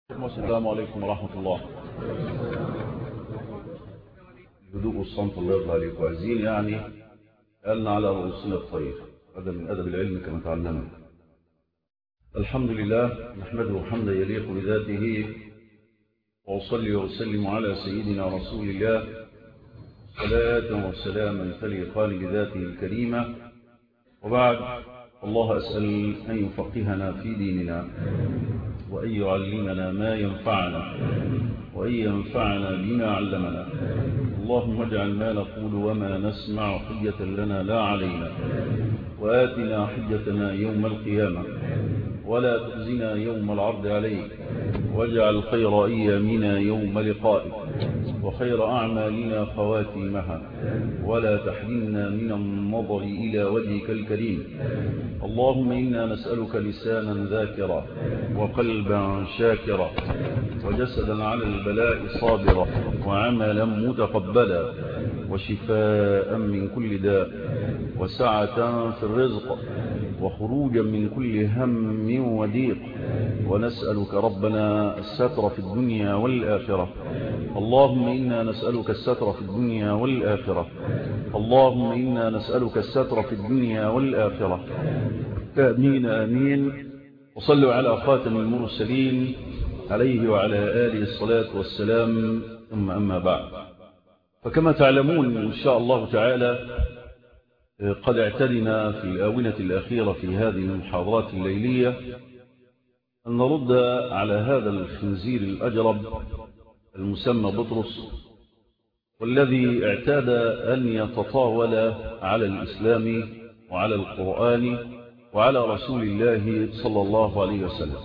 السلام عليكم ورحمة الله الهدوء والصمت الله يرضى عليكم عايزين يعني قالنا على رؤوسنا الطير هذا من أدب العلم كما تعلمنا الحمد لله نحمده حمدا يليق بذاته وأصلي وأسلم على سيدنا رسول الله صلاة وسلاما تليقان بذاته الكريمة وبعد الله أسأل أن يفقهنا في ديننا وأن يعلمنا ما ينفعنا وأن ينفعنا بما علمنا اللهم اجعل ما نقول وما نسمع حجة لنا لا علينا وآتنا حجتنا يوم القيامة ولا تخزنا يوم العرض عليك واجعل خير أيامنا يوم لقائك وخير أعمالنا خواتيمها ولا تحرمنا من النظر إلى وجهك الكريم اللهم إنا نسألك لسانا ذاكرا وقلبا شاكرا وجسدا على البلاء صابرا وعملا متقبلا وشفاء من كل داء وسعة في الرزق وخروجا من كل هم وضيق ونسألك ربنا الستر في الدنيا والآخرة اللهم إنا نسألك الستر في الدنيا والآخرة اللهم إنا نسألك الستر في الدنيا والآخرة آمين آمين وصلوا على خاتم المرسلين عليه وعلى آله الصلاة والسلام ثم أما بعد فكما تعلمون إن شاء الله تعالى قد اعتدنا في الآونة الأخيرة في هذه المحاضرات الليلية أن نرد على هذا الخنزير الأجرب المسمى بطرس والذي اعتاد أن يتطاول على الإسلام وعلى القرآن وعلى رسول الله صلى الله عليه وسلم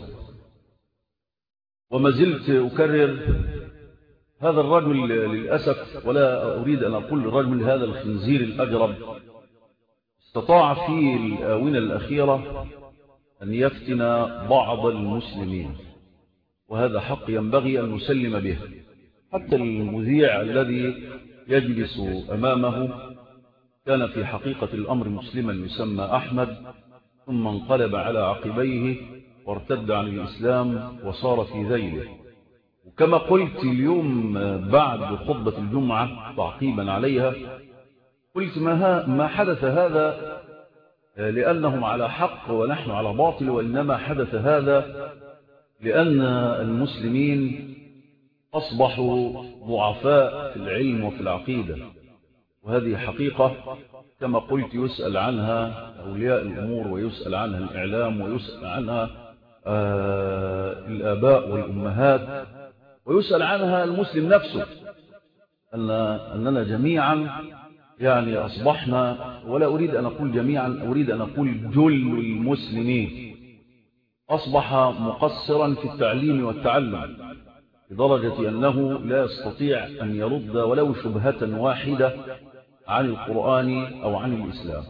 وما زلت أكرر هذا الرجل للأسف ولا أريد أن أقول الرجل هذا الخنزير الأجرب استطاع في الآونة الأخيرة أن يفتن بعض المسلمين وهذا حق ينبغي أن نسلم به حتى المذيع الذي يجلس أمامه كان في حقيقة الأمر مسلما يسمى أحمد ثم انقلب على عقبيه وارتد عن الإسلام وصار في ذيله وكما قلت اليوم بعد خطبة الجمعة تعقيبا عليها قلت ما, ما حدث هذا لأنهم على حق ونحن على باطل وإنما حدث هذا لأن المسلمين أصبحوا ضعفاء في العلم وفي العقيدة وهذه حقيقة كما قلت يسأل عنها أولياء الأمور ويسأل عنها الإعلام ويسأل عنها الآباء والأمهات ويسأل عنها المسلم نفسه أن أننا جميعا يعني أصبحنا ولا أريد أن أقول جميعا أريد أن أقول جل المسلمين أصبح مقصرا في التعليم والتعلم لدرجة أنه لا يستطيع أن يرد ولو شبهة واحدة عن القرآن أو عن الإسلام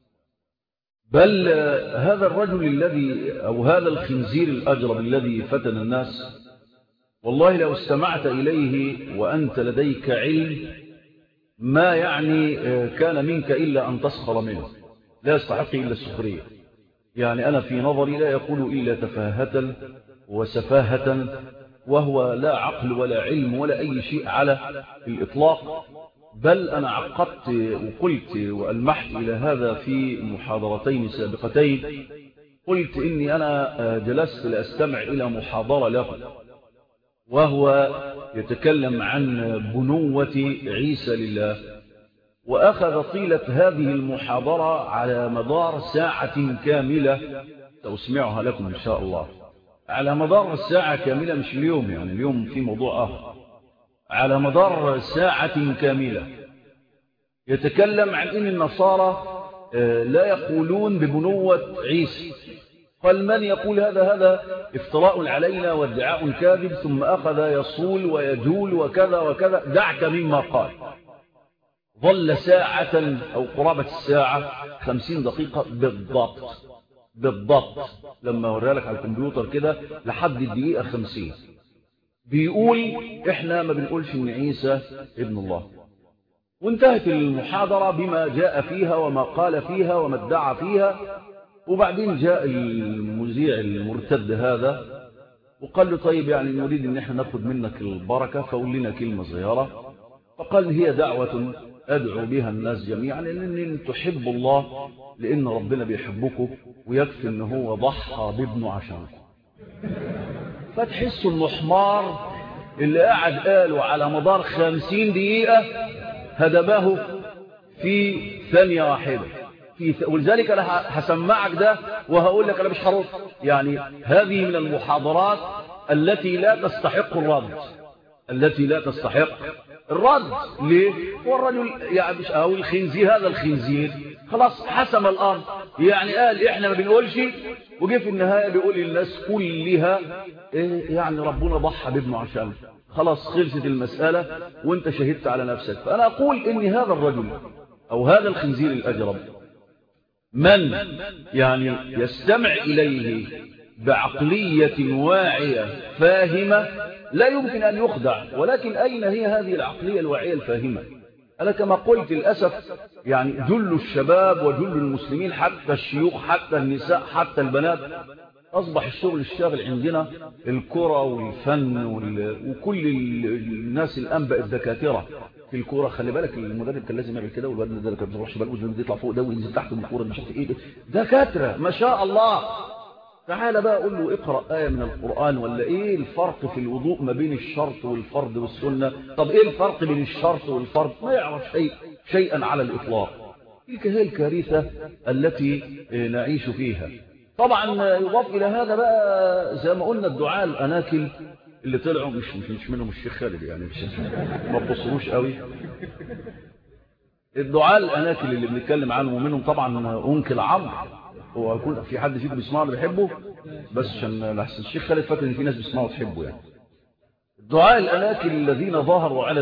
بل هذا الرجل الذي أو هذا الخنزير الأجرب الذي فتن الناس والله لو استمعت إليه وأنت لديك علم ما يعني كان منك إلا أن تسخر منه لا يستحق إلا السخرية يعني أنا في نظري لا يقول إلا تفاهة وسفاهة وهو لا عقل ولا علم ولا أي شيء على الإطلاق بل أنا عقدت وقلت وألمحت إلى هذا في محاضرتين سابقتين قلت إني أنا جلست لأستمع إلى محاضرة له وهو يتكلم عن بنوة عيسى لله وأخذ طيلة هذه المحاضرة على مدار ساعة كاملة سأسمعها لكم إن شاء الله على مدار الساعة كاملة مش اليوم يعني اليوم في موضوع آخر على مدار ساعة كاملة يتكلم عن أن النصارى لا يقولون ببنوة عيسى قال من يقول هذا هذا افتراء علينا وادعاء كاذب ثم أخذ يصول ويجول وكذا وكذا دعك مما قال ظل ساعة أو قرابة الساعة خمسين دقيقة بالضبط بالضبط لما وريها لك على الكمبيوتر كده لحد الدقيقة خمسين بيقول احنا ما بنقولش ان عيسى ابن الله وانتهت المحاضرة بما جاء فيها وما قال فيها وما ادعى فيها وبعدين جاء المذيع المرتد هذا وقال له طيب يعني نريد ان احنا ناخد منك البركة فقول لنا كلمة صغيرة فقال هي دعوة أدعو بها الناس جميعا لأن تحب الله لأن ربنا بيحبكم ويكفي ان هو ضحى بابنه عشانكم فتحسوا المحمار اللي قاعد قاله على مدار خمسين دقيقة هدبه في ثانية واحدة في ث... ولذلك أنا هسمعك ده وهقول لك أنا مش هرد يعني هذه من المحاضرات التي لا تستحق الرد التي لا تستحق الرد ليه هو الرجل يعني مش أو الخنزير هذا الخنزير خلاص حسم الأمر يعني قال إحنا ما بنقولش وجه في النهاية بيقول للناس كلها إيه يعني ربنا ضحى بابنه عشان خلاص خلصت المسألة وانت شهدت على نفسك فأنا أقول إن هذا الرجل أو هذا الخنزير الأجرب من يعني يستمع إليه بعقلية واعية فاهمة لا يمكن أن يخدع ولكن أين هي هذه العقلية الواعية الفاهمة أنا كما قلت للأسف يعني جل الشباب وجل المسلمين حتى الشيوخ حتى النساء حتى البنات أصبح الشغل الشاغل عندنا الكرة والفن وكل الناس الآن بقت دكاترة في الكورة خلي بالك المدرب كان لازم يعمل كده والواد ده كان بيروحش بقى وزنه يطلع فوق ده وينزل تحت من الكورة مش عارف ايه دكاترة ما شاء الله تعالى بقى قول له اقرأ آية من القرآن ولا ايه الفرق في الوضوء ما بين الشرط والفرض والسنة طب ايه الفرق بين الشرط والفرض ما يعرف شيء شيئا على الإطلاق تلك هي الكارثة التي نعيش فيها طبعا يضاف إلى هذا بقى زي ما قلنا الدعاء الأناكل اللي طلعوا مش مش منهم الشيخ خالد يعني مش ما تبصروش قوي الدعاء الأناكل اللي بنتكلم عنه ومنهم طبعا أنكل عمرو هو يكون في حد فيكم بيسمعه اللي بيحبه بس عشان لحسن الشيخ خالد فاكر ان في ناس بيسمعوا وتحبه يعني الدعاء الأناكل الذين ظهروا على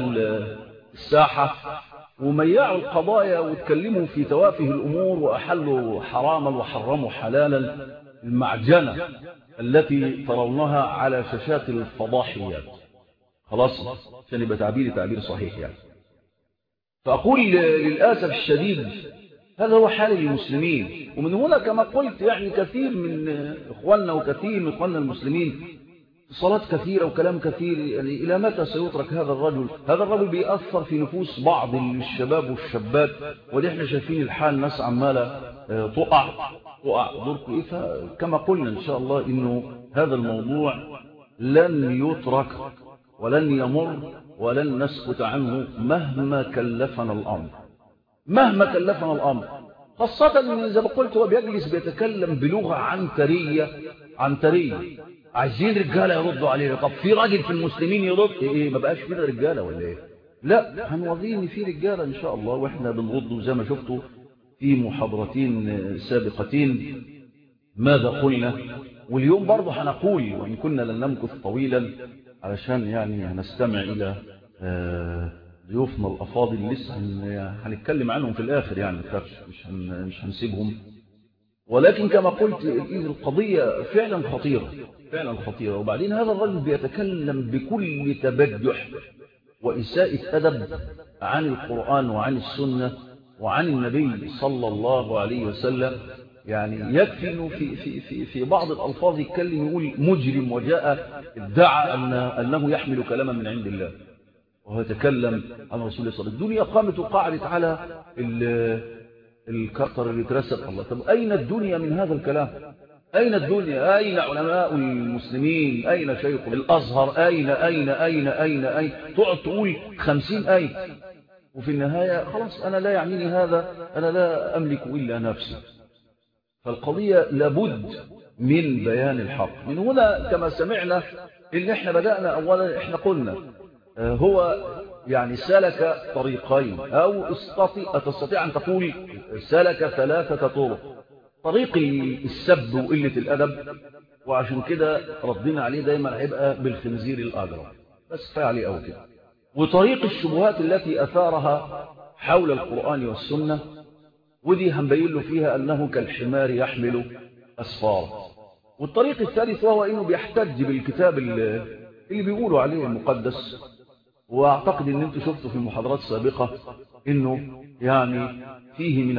الساحة وميعوا القضايا واتكلموا في توافه الأمور وأحلوا حراما وحرموا حلالا المعجنة التي ترونها على شاشات الفضاحيات خلاص عشان يبقى تعبيري تعبير صحيح يعني فأقول للأسف الشديد هذا هو حال المسلمين ومن هنا كما قلت يعني كثير من إخواننا وكثير من إخواننا المسلمين صلاة كثيرة وكلام كثير يعني إلى متى سيترك هذا الرجل هذا الرجل بيأثر في نفوس بعض الشباب والشابات ودي احنا شايفين الحال ناس عمالة تقع تقع دوركم إيه فكما قلنا إن شاء الله إنه هذا الموضوع لن يترك ولن يمر ولن نسكت عنه مهما كلفنا الأمر مهما كلفنا الأمر خاصة إن زي ما قلت هو بيجلس بيتكلم بلغة عنترية عنترية عايزين رجالة يردوا عليه طب في راجل في المسلمين يرد ايه ما بقاش فينا رجالة ولا ايه لا هنوضيه ان في رجالة ان شاء الله واحنا بنرد زي ما شفتوا في محاضرتين سابقتين ماذا قلنا واليوم برضه هنقول وان كنا لن نمكث طويلا علشان يعني هنستمع الى ضيوفنا الافاضل لسه هنتكلم عنهم في الاخر يعني مش مش هنسيبهم ولكن كما قلت القضية فعلا خطيرة فعلا خطيرة وبعدين هذا الرجل بيتكلم بكل تبجح وإساءة أدب عن القرآن وعن السنة وعن النبي صلى الله عليه وسلم يعني يكفي انه في, في, في, في بعض الألفاظ يتكلم يقول مجرم وجاء ادعى أن أنه يحمل كلاما من عند الله وهو يتكلم عن رسول الله صلى الله عليه وسلم الدنيا قامت وقعدت على الكتر اللي اترسل الله طب أين الدنيا من هذا الكلام أين الدنيا أين علماء المسلمين أين شيخ الأزهر أين أين أين أين أين تقعد تقول خمسين أين وفي النهاية خلاص أنا لا يعنيني هذا أنا لا أملك إلا نفسي فالقضية لابد من بيان الحق من هنا كما سمعنا إن إحنا بدأنا أولا إحنا قلنا هو يعني سلك طريقين أو استطيع تستطيع أن تقول سلك ثلاثة طرق طريق السب وقلة الأدب وعشان كده ردنا عليه دايما هيبقى بالخنزير الأجرى بس كفايه عليه أو كده وطريق الشبهات التي أثارها حول القرآن والسنة ودي هنبين له فيها أنه كالحمار يحمل أسفار والطريق الثالث وهو أنه بيحتج بالكتاب اللي بيقولوا عليه المقدس واعتقد ان انتم شفتوا في المحاضرات السابقة انه يعني فيه من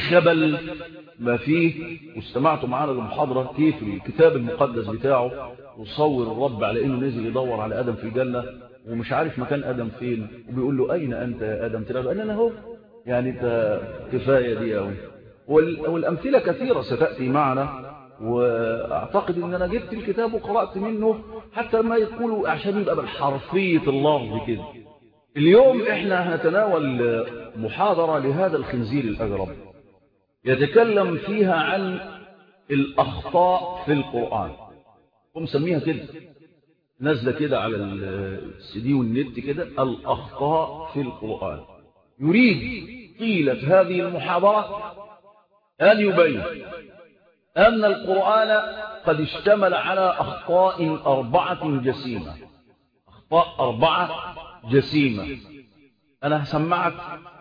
الخبل ما فيه واستمعتوا معنا للمحاضرة كيف الكتاب المقدس بتاعه تصور الرب على انه نزل يدور على ادم في الجنه ومش عارف مكان ادم فين وبيقول له اين انت يا ادم تلاقي قال انا اهو يعني انت كفايه دي قوي والامثله كثيره ستاتي معنا واعتقد ان انا جبت الكتاب وقرات منه حتى ما يقولوا عشان يبقى بالحرفيه اللفظ كده اليوم احنا هنتناول محاضره لهذا الخنزير الاجرب يتكلم فيها عن الاخطاء في القران هم مسميها كده نازله كده على السي دي والنت كده الاخطاء في القران يريد طيله هذه المحاضره ان يبين أن القرآن قد اشتمل على أخطاء أربعة جسيمة أخطاء أربعة جسيمة أنا هسمعك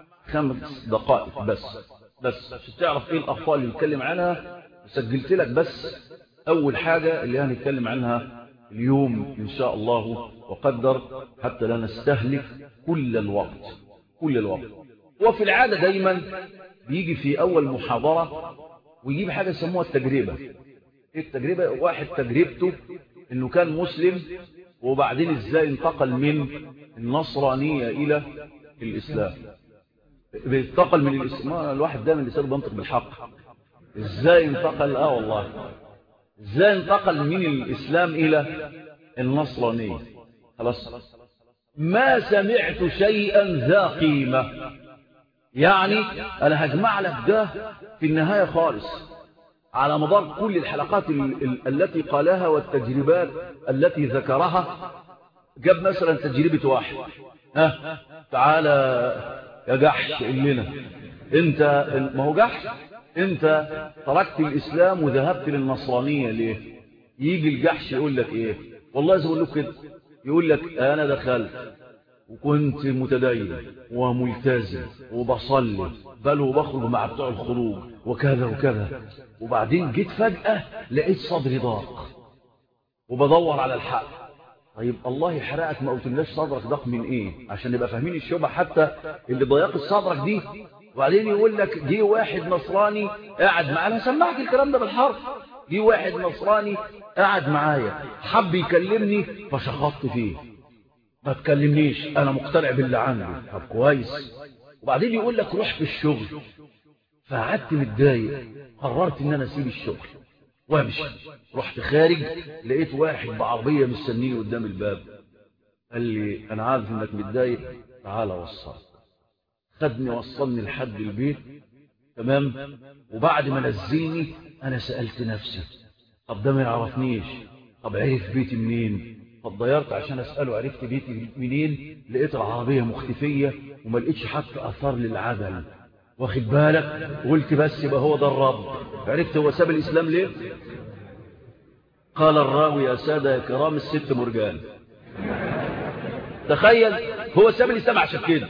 خمس دقائق بس بس عشان تعرف إيه الأخطاء اللي نتكلم عنها سجلت لك بس أول حاجة اللي هنتكلم عنها اليوم إن شاء الله وقدر حتى لا نستهلك كل الوقت كل الوقت وفي العادة دايما بيجي في أول محاضرة ويجيب حاجة يسموها التجربة ايه التجربة واحد تجربته انه كان مسلم وبعدين ازاي انتقل من النصرانية الى الاسلام انتقل من الاسلام الواحد دايما لسانه بينطق بالحق ازاي انتقل اه والله ازاي انتقل من الاسلام الى النصرانية خلاص ما سمعت شيئا ذا قيمة يعني أنا هجمع لك ده في النهاية خالص على مدار كل الحلقات ال ال التي قالها والتجربات التي ذكرها جاب مثلا تجربة واحد ها تعالى يا جحش لنا انت ما هو جحش انت تركت الاسلام وذهبت للنصرانية ليه يجي الجحش يقول لك ايه والله زي اقول لك كده يقول لك انا دخلت وكنت متدين وملتزم وبصلي بل وبخرج مع بتوع الخروج وكذا وكذا وبعدين جيت فجأة لقيت صدري ضاق وبدور على الحق طيب الله يحرقك ما قلتلناش صدرك ضاق من ايه عشان نبقى فاهمين الشبهه حتى اللي ضيقت صدرك دي وبعدين يقول لك جه واحد نصراني قاعد معانا سمعك الكلام ده بالحرف جه واحد نصراني قاعد معايا حب يكلمني فشخطت فيه ما تكلمنيش انا مقتنع باللي عندي طب كويس وبعدين يقول لك روح في الشغل فقعدت متضايق قررت ان انا اسيب الشغل وامشي رحت خارج لقيت واحد بعربيه مستنيني قدام الباب قال لي انا عارف انك متضايق تعالى وصلك خدني وصلني لحد البيت تمام وبعد ما نزلني انا سالت نفسي طب ده ما يعرفنيش طب عرف بيتي منين طب ضيرت عشان اساله عرفت بيتي منين لقيت العربيه مختفيه وما لقيتش حتى اثار للعدل واخد بالك قلت بس يبقى هو ده الرب عرفت هو ساب الاسلام ليه قال الراوي يا ساده يا كرام الست مرجان تخيل هو ساب الاسلام عشان كده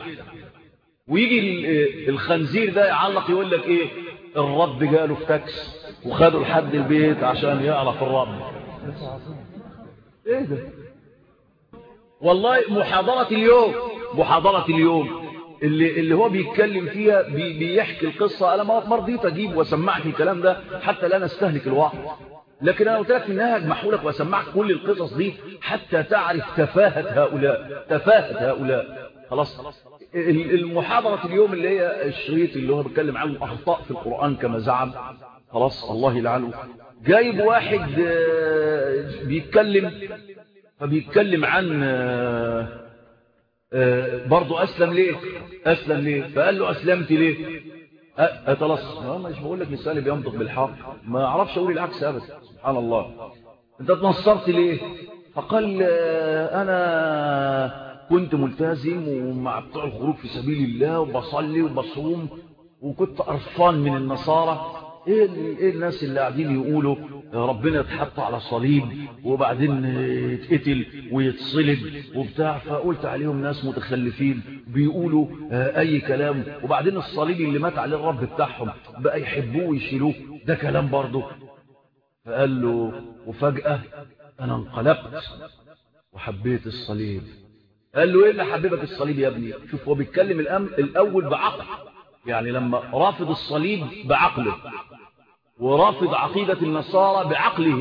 ويجي الخنزير ده يعلق يقول لك ايه الرب جاله في تاكس وخده لحد البيت عشان يعرف الرب ايه ده والله محاضرة اليوم محاضرة اليوم اللي, اللي هو بيتكلم فيها بي بيحكي القصة أنا ما رضيت أجيب وأسمعك الكلام ده حتى لا نستهلك الوقت لكن أنا قلت لك في النهاية أجمعه لك وأسمعك كل القصص دي حتى تعرف تفاهة هؤلاء تفاهة هؤلاء خلاص المحاضرة اليوم اللي هي الشريط اللي هو بيتكلم عن أخطاء في القرآن كما زعم خلاص الله يلعنه جايب واحد بيتكلم فبيتكلم عن برضه أسلم ليه أسلم ليه فقال له أسلمت ليه خلاص مش بقول لك مثال بينطق بالحق ما اعرفش اقول العكس ابدا سبحان الله انت اتنصرت ليه فقال انا كنت ملتزم ومع بتوع الخروج في سبيل الله وبصلي وبصوم وكنت قرفان من النصارى ايه ايه الناس اللي قاعدين يقولوا ربنا يتحط على صليب وبعدين يتقتل ويتصلب وبتاع فقلت عليهم ناس متخلفين بيقولوا اي كلام وبعدين الصليب اللي مات عليه الرب بتاعهم بقى يحبوه ويشيلوه ده كلام برضه فقال له وفجأة انا انقلبت وحبيت الصليب قال له ايه اللي حبيبك الصليب يا ابني شوف هو بيتكلم الأم الاول بعقل يعني لما رافض الصليب بعقله ورافض عقيدة النصارى بعقله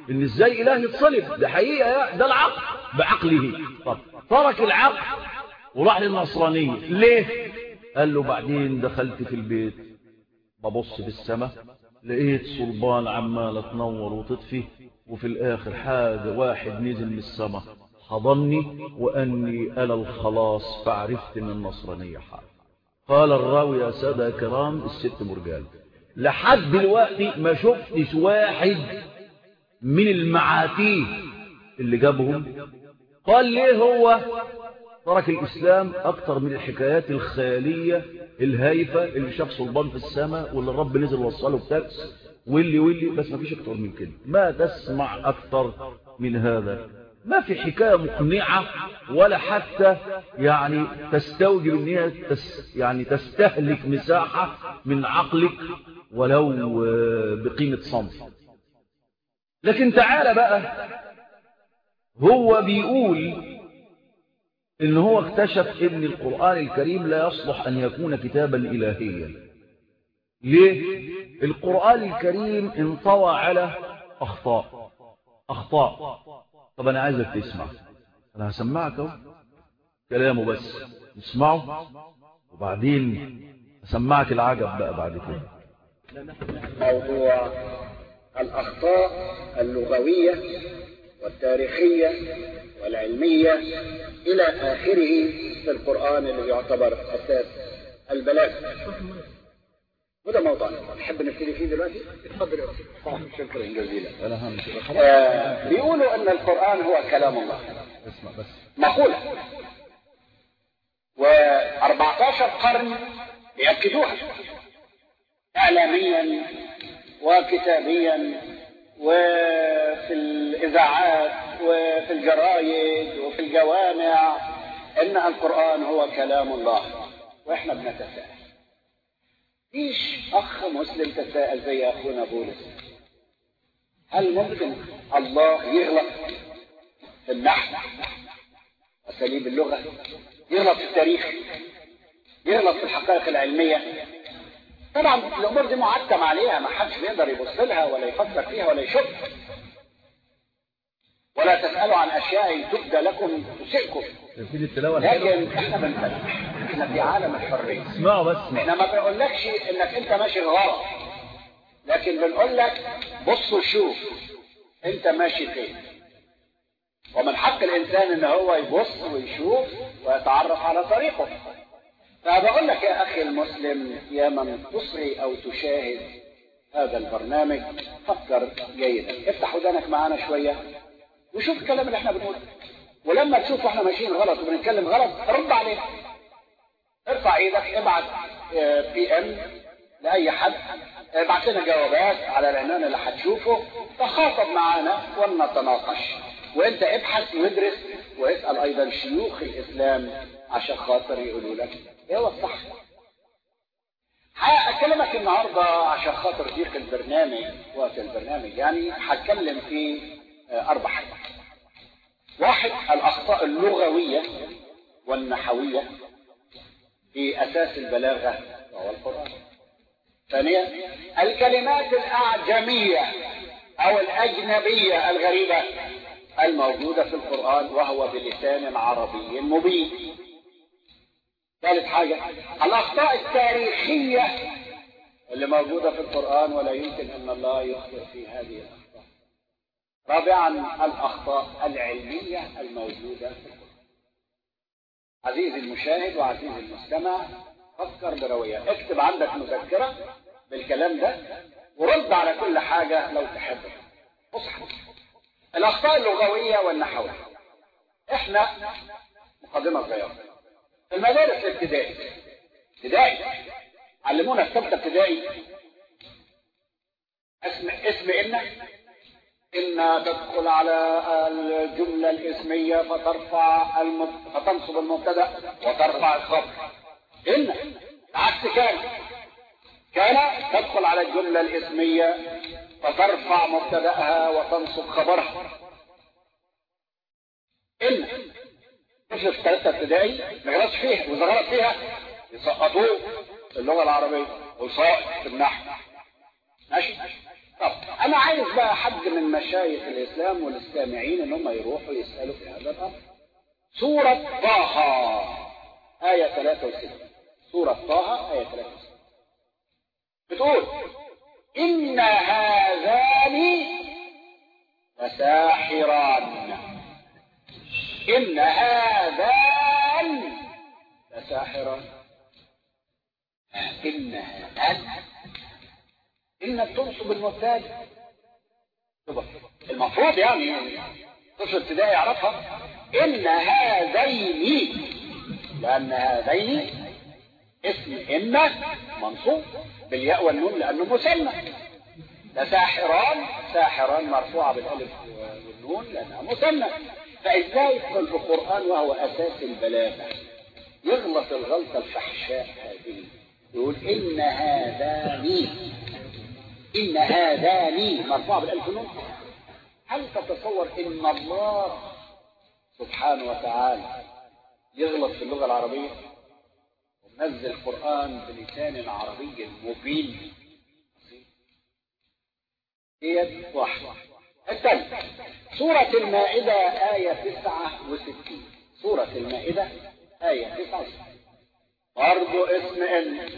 ان ازاي اله يتصلب ده حقيقة ده العقل بعقله طب ترك العقل وراح للنصرانية ليه قال له بعدين دخلت في البيت ببص في السماء لقيت صلبان عمالة تنور وتطفي وفي الاخر حاجة واحد نزل من السماء حضني واني انا الخلاص فعرفت من النصرانية حاجة قال الراوي يا سادة كرام الست مرجان لحد دلوقتي ما شفتش واحد من المعاتيه اللي جابهم قال ليه هو ترك الإسلام أكتر من الحكايات الخيالية الهايفة اللي شاف صلبان في السماء واللي الرب نزل وصله بتاكس واللي واللي بس ما فيش أكتر من كده ما تسمع أكتر من هذا ما في حكاية مقنعة ولا حتى يعني تستوجب ان هي تس يعني تستهلك مساحة من عقلك ولو بقيمة صمت لكن تعالى بقى هو بيقول ان هو اكتشف ان القرآن الكريم لا يصلح ان يكون كتابا الهيا ليه القرآن الكريم انطوى على اخطاء اخطاء طب انا عايزك تسمع انا هسمعك اهو كلامه بس اسمعه وبعدين هسمعك العجب بقى بعد كده موضوع الأخطاء اللغوية والتاريخية والعلمية إلى آخره في القرآن الذي يعتبر أساس البلاغة وده موضوع تحب نبتدي فيه دلوقتي؟ اتفضل يا أستاذ. شكرا جزيلا انا هم آه، بيقولوا أن القرآن هو كلام الله اسمع بس مقولة و14 قرن يأكدوها إعلاميا وكتابيا وفي الإذاعات وفي الجرايد وفي الجوامع إن القرآن هو كلام الله وإحنا بنتساءل فيش أخ مسلم تساءل زي أخونا بولس هل ممكن الله يغلط في النحو أساليب اللغة يغلط في التاريخ يغلط في الحقائق العلمية طبعا الأمور دي معتم عليها ما حدش بيقدر يبص لها ولا يفكر فيها ولا يشك ولا تسألوا عن أشياء تبدى لكم تسئكم تبتدي التلاوة الحلوة لكن احنا بنفتح احنا في عالم الحرية اسمعوا بس احنا ما بنقولكش انك انت ماشي غلط لكن بنقول لك بص وشوف انت ماشي فين ومن حق الانسان ان هو يبص ويشوف ويتعرف على طريقه فبقول لك يا اخي المسلم يا من تصغي او تشاهد هذا البرنامج فكر جيدا افتح ودانك معانا شويه وشوف الكلام اللي احنا بنقوله ولما تشوف احنا ماشيين غلط وبنتكلم غلط رد عليه ارفع ايدك ابعت بي ام لاي حد ابعت لنا جوابات على العنوان اللي هتشوفه تخاطب معانا ونتناقش وانت ابحث وادرس واسال ايضا شيوخ الاسلام عشان خاطر يقولوا لك ايه هو الصح هكلمك النهارده عشان خاطر ضيق البرنامج وقت البرنامج يعني هتكلم في اربع حاجات واحد الاخطاء اللغويه والنحويه في اساس البلاغه وهو القران ثانيا الكلمات الاعجميه او الاجنبيه الغريبه الموجوده في القران وهو بلسان عربي مبين ثالث حاجه الاخطاء التاريخيه اللي موجوده في القران ولا يمكن ان الله يخطئ في هذه الاخطاء رابعا الاخطاء العلميه الموجوده في القران عزيزي المشاهد وعزيزي المستمع فكر بروية اكتب عندك مذكرة بالكلام ده ورد على كل حاجة لو تحب اصحى الأخطاء اللغوية والنحوية احنا مقدمة صغيرة في المدارس الابتدائي ابتدائي علمونا في ثالثة ابتدائي اسم اسم إن إن تدخل على الجملة الاسمية فترفع المت... فتنصب المبتدأ وترفع الخبر إن عكس كان كان تدخل على الجملة الاسمية فترفع مبتدأها وتنصب خبرها إن طفل في ثالثة ابتدائي ما غلطش فيها وإذا غلط فيها يسقطوه في اللغة العربية ويسقط في النحو ماشي طب انا عايز بقى حد من مشايخ الاسلام والسامعين ان هم يروحوا يسالوا في هذا الامر سوره طه ايه 63 سوره طه ايه 63 بتقول ان هذان لساحران ان هذان لساحران ان هذان إن تنصب المبتدأ المفروض يعني طفل ابتدائي يعرفها إن هذين لأن هذين اسم إن منصوب بالياء والنون لأنه مثنى لساحران ساحران مرفوعة بالألف والنون لأنها مثنى فإزاي يدخل القرآن وهو أساس البلاغة يغلط الغلطة الفحشاء هذه يقول إن هذان إن هذان مرفوع بالألف نون هل تتصور إن الله سبحانه وتعالى يغلط في اللغة العربية ومنزل القرآن بلسان عربي مبين هي واحد الثاني سورة المائدة آية 69 سورة المائدة آية 69 برضو اسم إن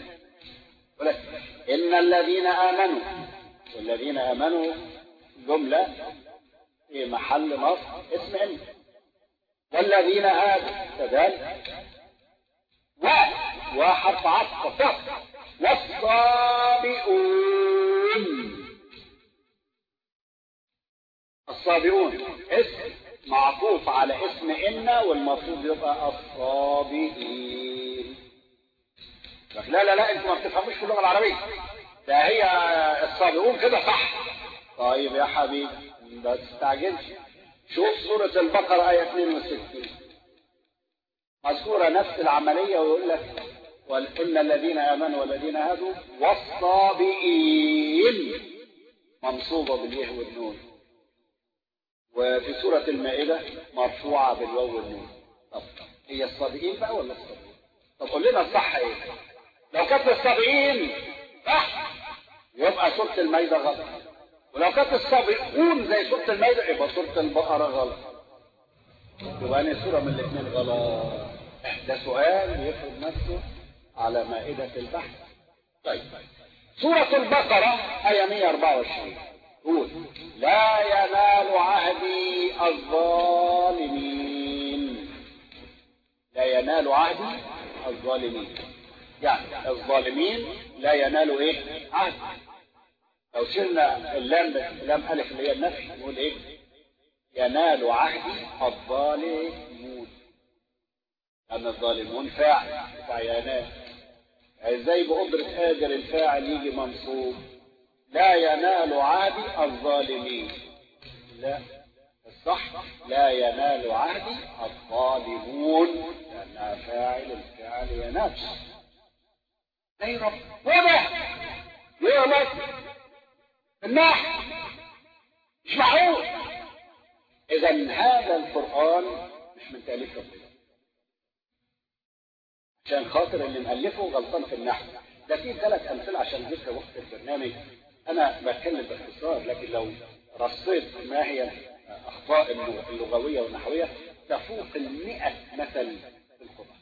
إن الذين آمنوا والذين آمنوا جملة في محل نصب اسم إن والذين هادوا كذلك و وحرف عطف والصابئون الصابئون اسم معطوف على اسم إن والمفروض يبقى الصابئين لا لا لا انتوا ما بتفهموش في اللغه العربيه ده هي الصابئون كده صح طيب يا حبيبي ما تستعجلش شوف سورة البقرة آية 62 مذكورة نفس العملية ويقول لك إن الذين آمنوا والذين هادوا والصابئين منصوبة باليه والنون وفي سورة المائدة مرفوعة بالواو والنون طب هي الصابئين بقى ولا الصابئين؟ طب قول لنا الصح ايه؟ لو كانت الصابئين صح يبقى سورة المائدة غلط ولو كانت الصابئون زي سورة المائدة يبقى سورة البقرة غلط يبقى أنا سورة من الاثنين غلط ده سؤال يفرض نفسه على مائدة البحث طيب سورة البقرة آية 124 قول لا ينال عهدي الظالمين لا ينال عهدي الظالمين يعني الظالمين لا ينالوا ايه عهد لو شلنا اللام لام الف اللي هي النفي نقول ايه ينال عهدي الظالمون لان الظالمون فاعل بتاع ينال ازاي بقدرة قادر الفاعل يجي منصوب لا ينال عهدي الظالمين لا الصح لا ينال عهدي الظالمون لانها فاعل الفعل ينال اي رب واضح يغلط النحو مش معقول اذا هذا القران مش من تاليف ربنا عشان خاطر اللي مؤلفه غلطان في النحو ده في ثلاث امثله عشان ذكر وقت البرنامج انا بتكلم باختصار لكن لو رصيت ما هي اخطاء اللغويه والنحويه تفوق المئة مثل في القران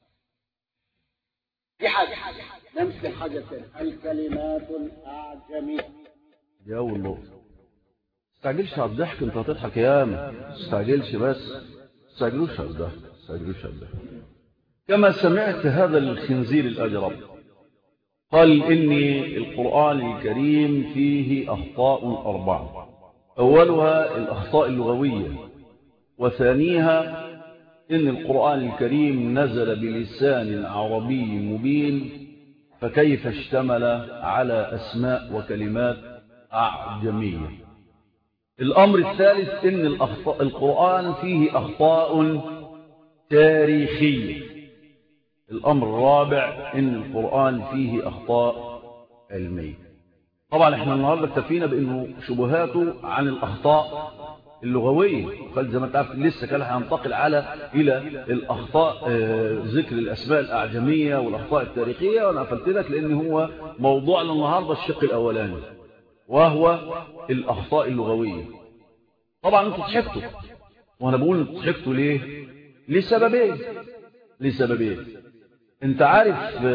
دي حاجه نمسك الحاجه الثانيه الكلمات الاعجميه دي اول نقطه تستعجلش على الضحك انت هتضحك ياما تستعجلش بس تستعجلوش على الضحك تستعجلوش على الضحك كما سمعت هذا الخنزير الأجرب قال إني القرآن الكريم فيه أخطاء أربعة أولها الأخطاء اللغوية وثانيها إن القرآن الكريم نزل بلسان عربي مبين فكيف اشتمل على أسماء وكلمات أعجمية الأمر الثالث إن الأخطاء القرآن فيه أخطاء تاريخية الأمر الرابع إن القرآن فيه أخطاء علمية طبعا احنا النهاردة اكتفينا بأنه شبهاته عن الأخطاء اللغوية قال زي ما تعرف لسه كان هينتقل على إلى الأخطاء آه ذكر الأسماء الأعجمية والأخطاء التاريخية وأنا قفلت لك لأن هو موضوعنا النهاردة الشق الأولاني وهو الأخطاء اللغوية طبعا انتوا ضحكتوا وانا بقول انتوا ضحكتوا ليه لسببين لسببين انت عارف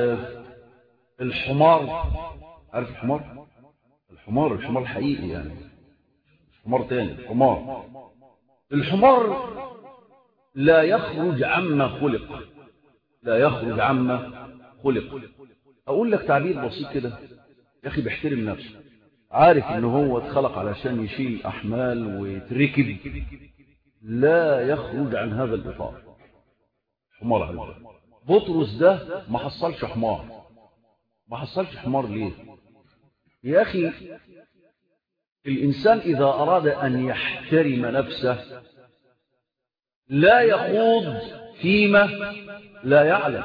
الحمار عارف الحمار الحمار الحمار الحقيقي يعني حمار تاني الحمار الحمار لا يخرج عما خلق لا يخرج عما خلق اقول لك تعبير بسيط كده يا اخي بيحترم نفسه عارف ان هو اتخلق علشان يشيل احمال ويتركب لا يخرج عن هذا الاطار حمار على بطرس ده ما حصلش حمار ما حصلش حمار ليه يا اخي الانسان اذا اراد ان يحترم نفسه لا يخوض فيما لا يعلم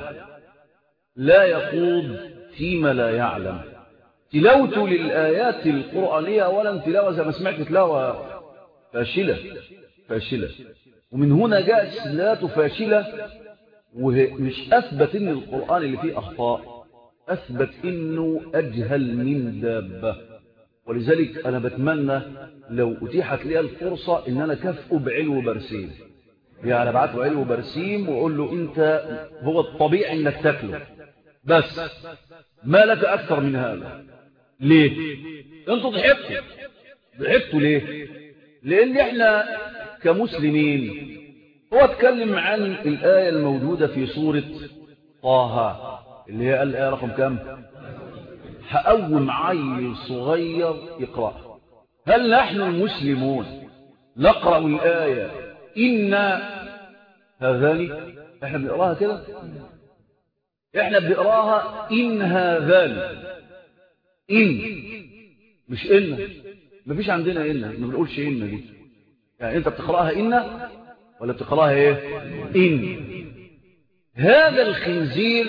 لا يخوض فيما لا يعلم تلاوته للآيات القرآنية أولا تلاوة زي ما سمعت تلاوة فاشلة فاشلة ومن هنا جاءت تلاوته فاشلة ومش أثبت إن القرآن اللي فيه أخطاء أثبت إنه أجهل من دابة ولذلك أنا بتمنى لو أتيحت لي الفرصة إن أنا كفئه بعلو برسيم يعني ابعت له علو برسيم وأقول له أنت هو الطبيعي إنك تاكله بس ما لك أكثر من هذا ليه انتوا ضحكتوا ضحكتوا ليه لان احنا كمسلمين هو اتكلم عن الآية الموجودة في سورة طه اللي هي الآية رقم كام هقوم عيل صغير يقرأ هل نحن المسلمون نقرأ الآية إنا هذان احنا بنقراها كده احنا بنقراها إن هذان إن مش إن مفيش عندنا إن ما بنقولش إن دي يعني أنت بتقرأها إن ولا بتقرأها إيه إن هذا الخنزير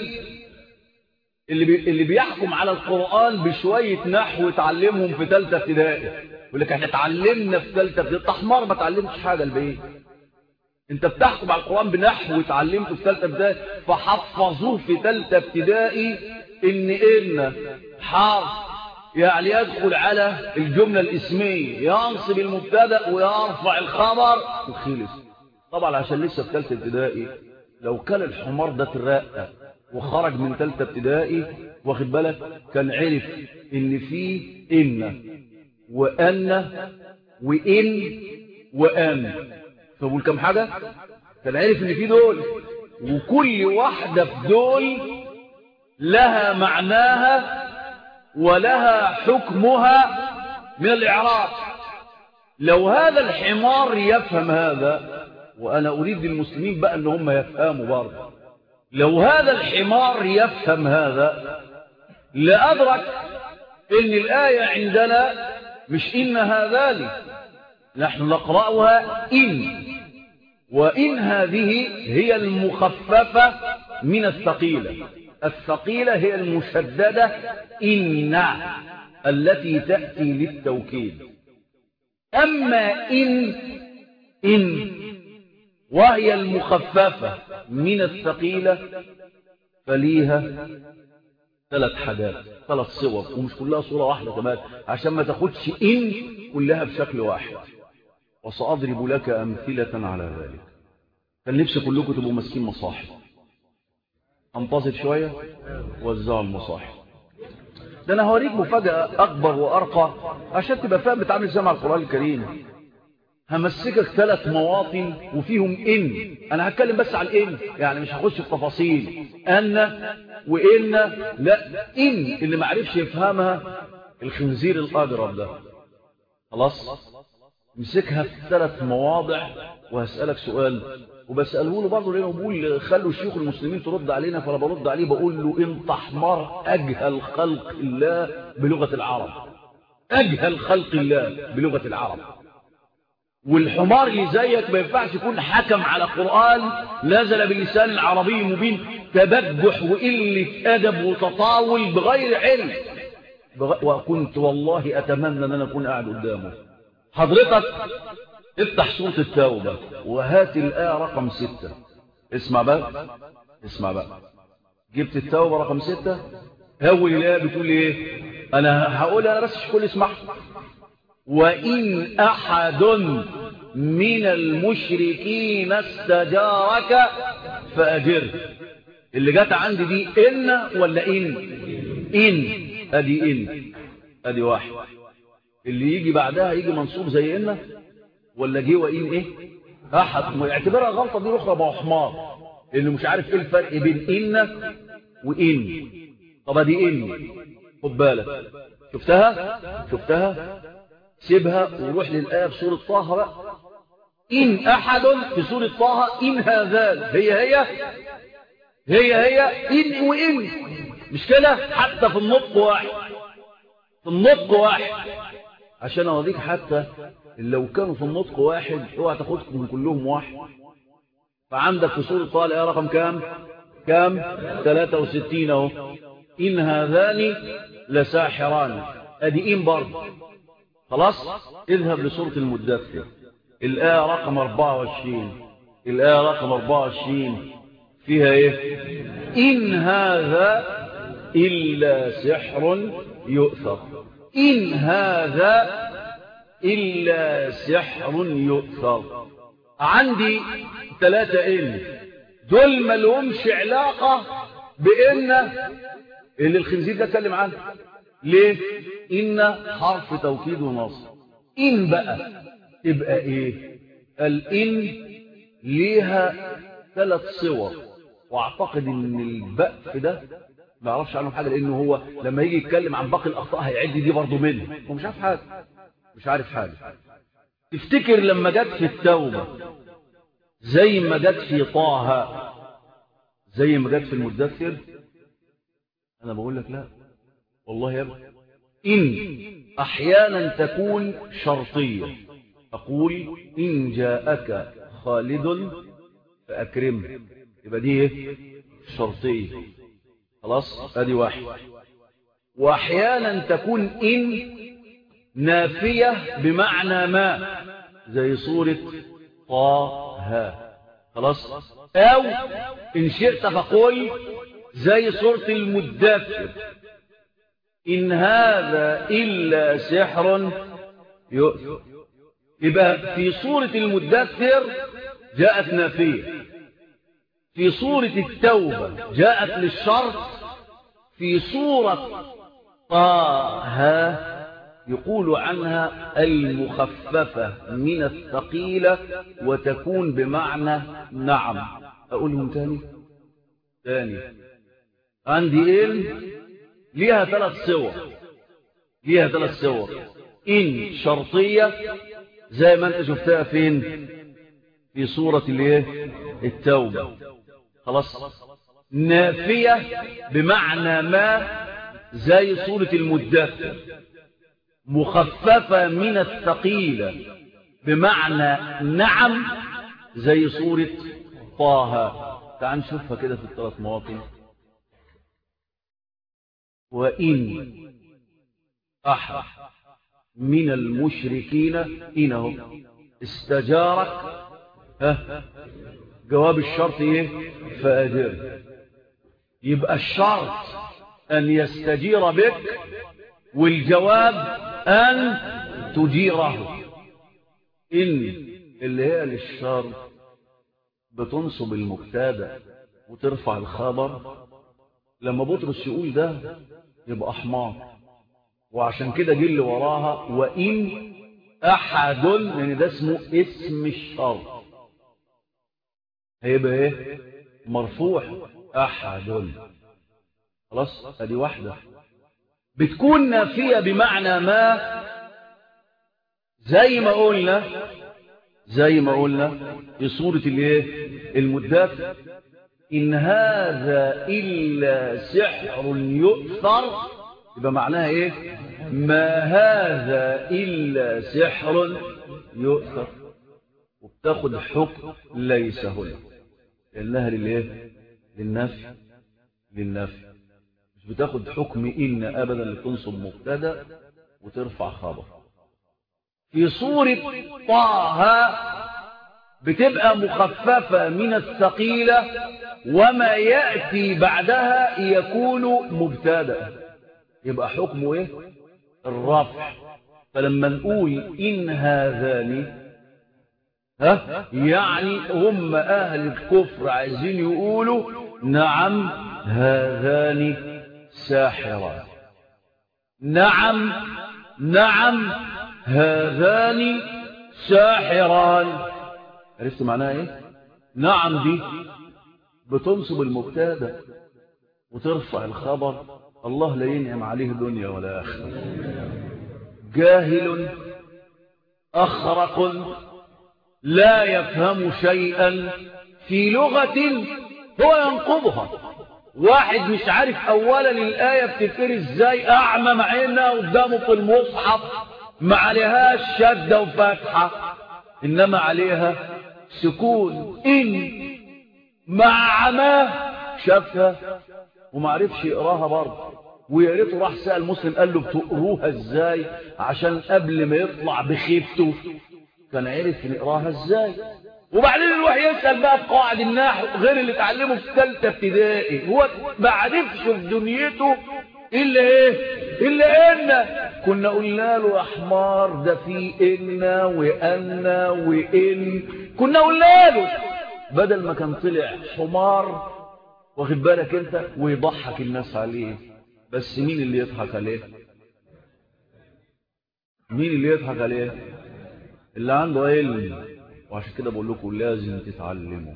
اللي بي... اللي بيحكم على القرآن بشوية نحو اتعلمهم في ثالثه ابتدائي يقول لك احنا اتعلمنا في ثالثه ابتدائي حمار ما اتعلمتش حاجة البيت انت بتحكم على القرآن بنحو اتعلمته في ثالثه ابتدائي فحفظوه في ثالثه ابتدائي ان ان حرف يعني يدخل على الجملة الاسمية ينصب المبتدا ويرفع الخبر وخلص طبعا عشان لسه في ثالثه ابتدائي لو كان الحمار ده ترقى وخرج من ثالثه ابتدائي واخد بالك كان عرف ان في ان وان وان وان فبقول كم حاجة كان عرف ان في دول وكل واحدة في دول لها معناها ولها حكمها من الإعراب لو هذا الحمار يفهم هذا وأنا أريد للمسلمين بقى أن هم يفهموا برضه لو هذا الحمار يفهم هذا لأدرك أن الآية عندنا مش إن هذان نحن نقرأها إن وإن هذه هي المخففة من الثقيلة الثقيلة هي المشددة إن التي تأتي للتوكيد أما إن إن وهي المخففة من الثقيلة فليها ثلاث حاجات ثلاث صور ومش كلها صورة واحدة كمان عشان ما تاخدش إن كلها بشكل واحد وسأضرب لك أمثلة على ذلك كان نفسي كلكم تبقوا ماسكين مصاحف انتظر شوية وزعوا المصاحف ده انا هوريك مفاجأة اكبر وارقى عشان تبقى فاهم بتعمل ازاي مع القرآن الكريم همسكك ثلاث مواطن وفيهم ان انا هتكلم بس عن ان يعني مش هخش في تفاصيل ان وان لا ان اللي معرفش يفهمها الخنزير الاجرب ده خلاص امسكها في ثلاث مواضع وهسألك سؤال وبسأله له برضه لأنه بقول خلوا شيوخ المسلمين ترد علينا فأنا برد عليه بقول له انت حمار أجهل خلق الله بلغة العرب أجهل خلق الله بلغة العرب والحمار اللي زيك ما ينفعش يكون حكم على قرآن نزل باللسان العربي مبين تبجح وقلة أدب وتطاول بغير علم بغ... وكنت والله أتمنى أن أنا أكون قاعد قدامه حضرتك افتح سورة التوبة وهات الآية رقم ستة اسمع بقى اسمع بقى جبت التوبة رقم ستة أول الآية بتقول ايه انا هقول انا بس مش كل اسمعها وان احد من المشركين استجارك فاجره اللي جت عندي دي ان ولا ان ان ادي ان ادي واحد اللي يجي بعدها يجي منصوب زي ان ولا جه وان ايه احد اعتبرها غلطه دي اخرى ما هو حمار اللي مش عارف ايه الفرق بين ان وان طب ادي ان خد بالك شفتها شفتها سيبها وروح للايه في سوره طه بقى ان احد في سوره طه ان هذان هي هي هي هي ان وان مش كده حتى في النطق واحد في النطق واحد عشان اوريك حتى لو كانوا في النطق واحد اوعى تاخدهم كلهم واحد فعندك في سوره طه الايه رقم كام كام 63 اهو ان هذان لساحران ادي ان برضه خلاص اذهب لسوره المدثر الايه رقم 24 الايه رقم 24 فيها ايه ان هذا الا سحر يؤثر ان هذا الا سحر يؤثر عندي ثلاثة ان دول ما لهمش علاقة بان اللي الخنزير ده اتكلم عنه ليه ان حرف توكيد ونصب ان بقى تبقى ايه الان ليها ثلاث صور واعتقد ان البقف ده ما يعرفش عنه حاجه لانه هو لما يجي يتكلم عن باقي الاخطاء هيعد دي برضه منه هو مش عارف حاجه مش عارف حاجه تفتكر لما جت في التوبه زي ما جت في طه زي ما جت في المدثر انا بقول لك لا والله يا ابني ان احيانا تكون شرطيه اقول ان جاءك خالد فاكرمه يبقى دي ايه شرطيه خلاص ادي واحد واحيانا تكون ان نافيه بمعنى ما زي سوره طه خلاص او ان شئت فقل زي سوره المدثر ان هذا الا سحر يؤثر يبقى في سوره المدثر جاءت نافيه في سورة التوبة جاءت للشرط في سورة طه يقول عنها المخففة من الثقيلة وتكون بمعنى نعم أقولهم تاني تاني عندي إن ليها ثلاث صور ليها ثلاث صور إن شرطية زي ما أنت شفتها فين في سورة الايه التوبة خلاص نافية بمعنى ما زي سورة المدثر مخففة من الثقيلة بمعنى نعم زي سورة طه تعال نشوفها كده في الثلاث مواطن وإن أحد من المشركين إنه استجارك ها جواب الشرط ايه فأجر يبقى الشرط أن يستجير بك والجواب أن تجيره إن اللي هي للشرط بتنصب المبتدا وترفع الخبر لما بطرس يقول ده يبقى حمار وعشان كده جه اللي وراها وإن أحد يعني ده اسمه اسم الشرط هيبقى ايه مرفوع أحد خلاص ادي واحدة بتكون نافية بمعنى ما زي ما قلنا زي ما قلنا في سورة الايه المدثر إن هذا إلا سحر يؤثر يبقى معناها إيه ما هذا إلا سحر يؤثر وبتاخد حكم ليس هنا لأنها للإيه للنفي للنفي مش بتاخد حكم إن أبدا لتنصب مبتدا وترفع خبر في سورة طه بتبقى مخففة من الثقيلة وما يأتي بعدها يكون مبتدا يبقى حكمه ايه الرفع فلما نقول إن هذان ها يعني هم أهل الكفر عايزين يقولوا نعم هذان ساحران نعم نعم هذان ساحران عرفت معناها ايه نعم دي بتنصب المبتدا وترفع الخبر الله لا ينعم عليه دنيا ولا آخرة جاهل أخرق لا يفهم شيئا في لغة هو ينقضها واحد مش عارف أولا الآية بتتقري ازاي أعمى معينها قدامه في المصحف ما عليهاش شدة وفتحة إنما عليها سكون إن مع عماه شافها وما عرفش يقراها برضه ويا ريته راح سأل مسلم قال له بتقروها ازاي عشان قبل ما يطلع بخيبته كان عرف يقراها ازاي وبعدين يروح يسأل بقى في قواعد النحو غير اللي اتعلمه في ثالثه ابتدائي هو ما عرفش في دنيته الا ايه الا ان كنا قلنا له يا حمار ده في ان وان وان كنا قلنا له بدل ما كان طلع حمار واخد بالك انت ويضحك الناس عليه بس مين اللي يضحك عليه مين اللي يضحك عليه اللي عنده علم وعشان كده بقول لكم لازم تتعلموا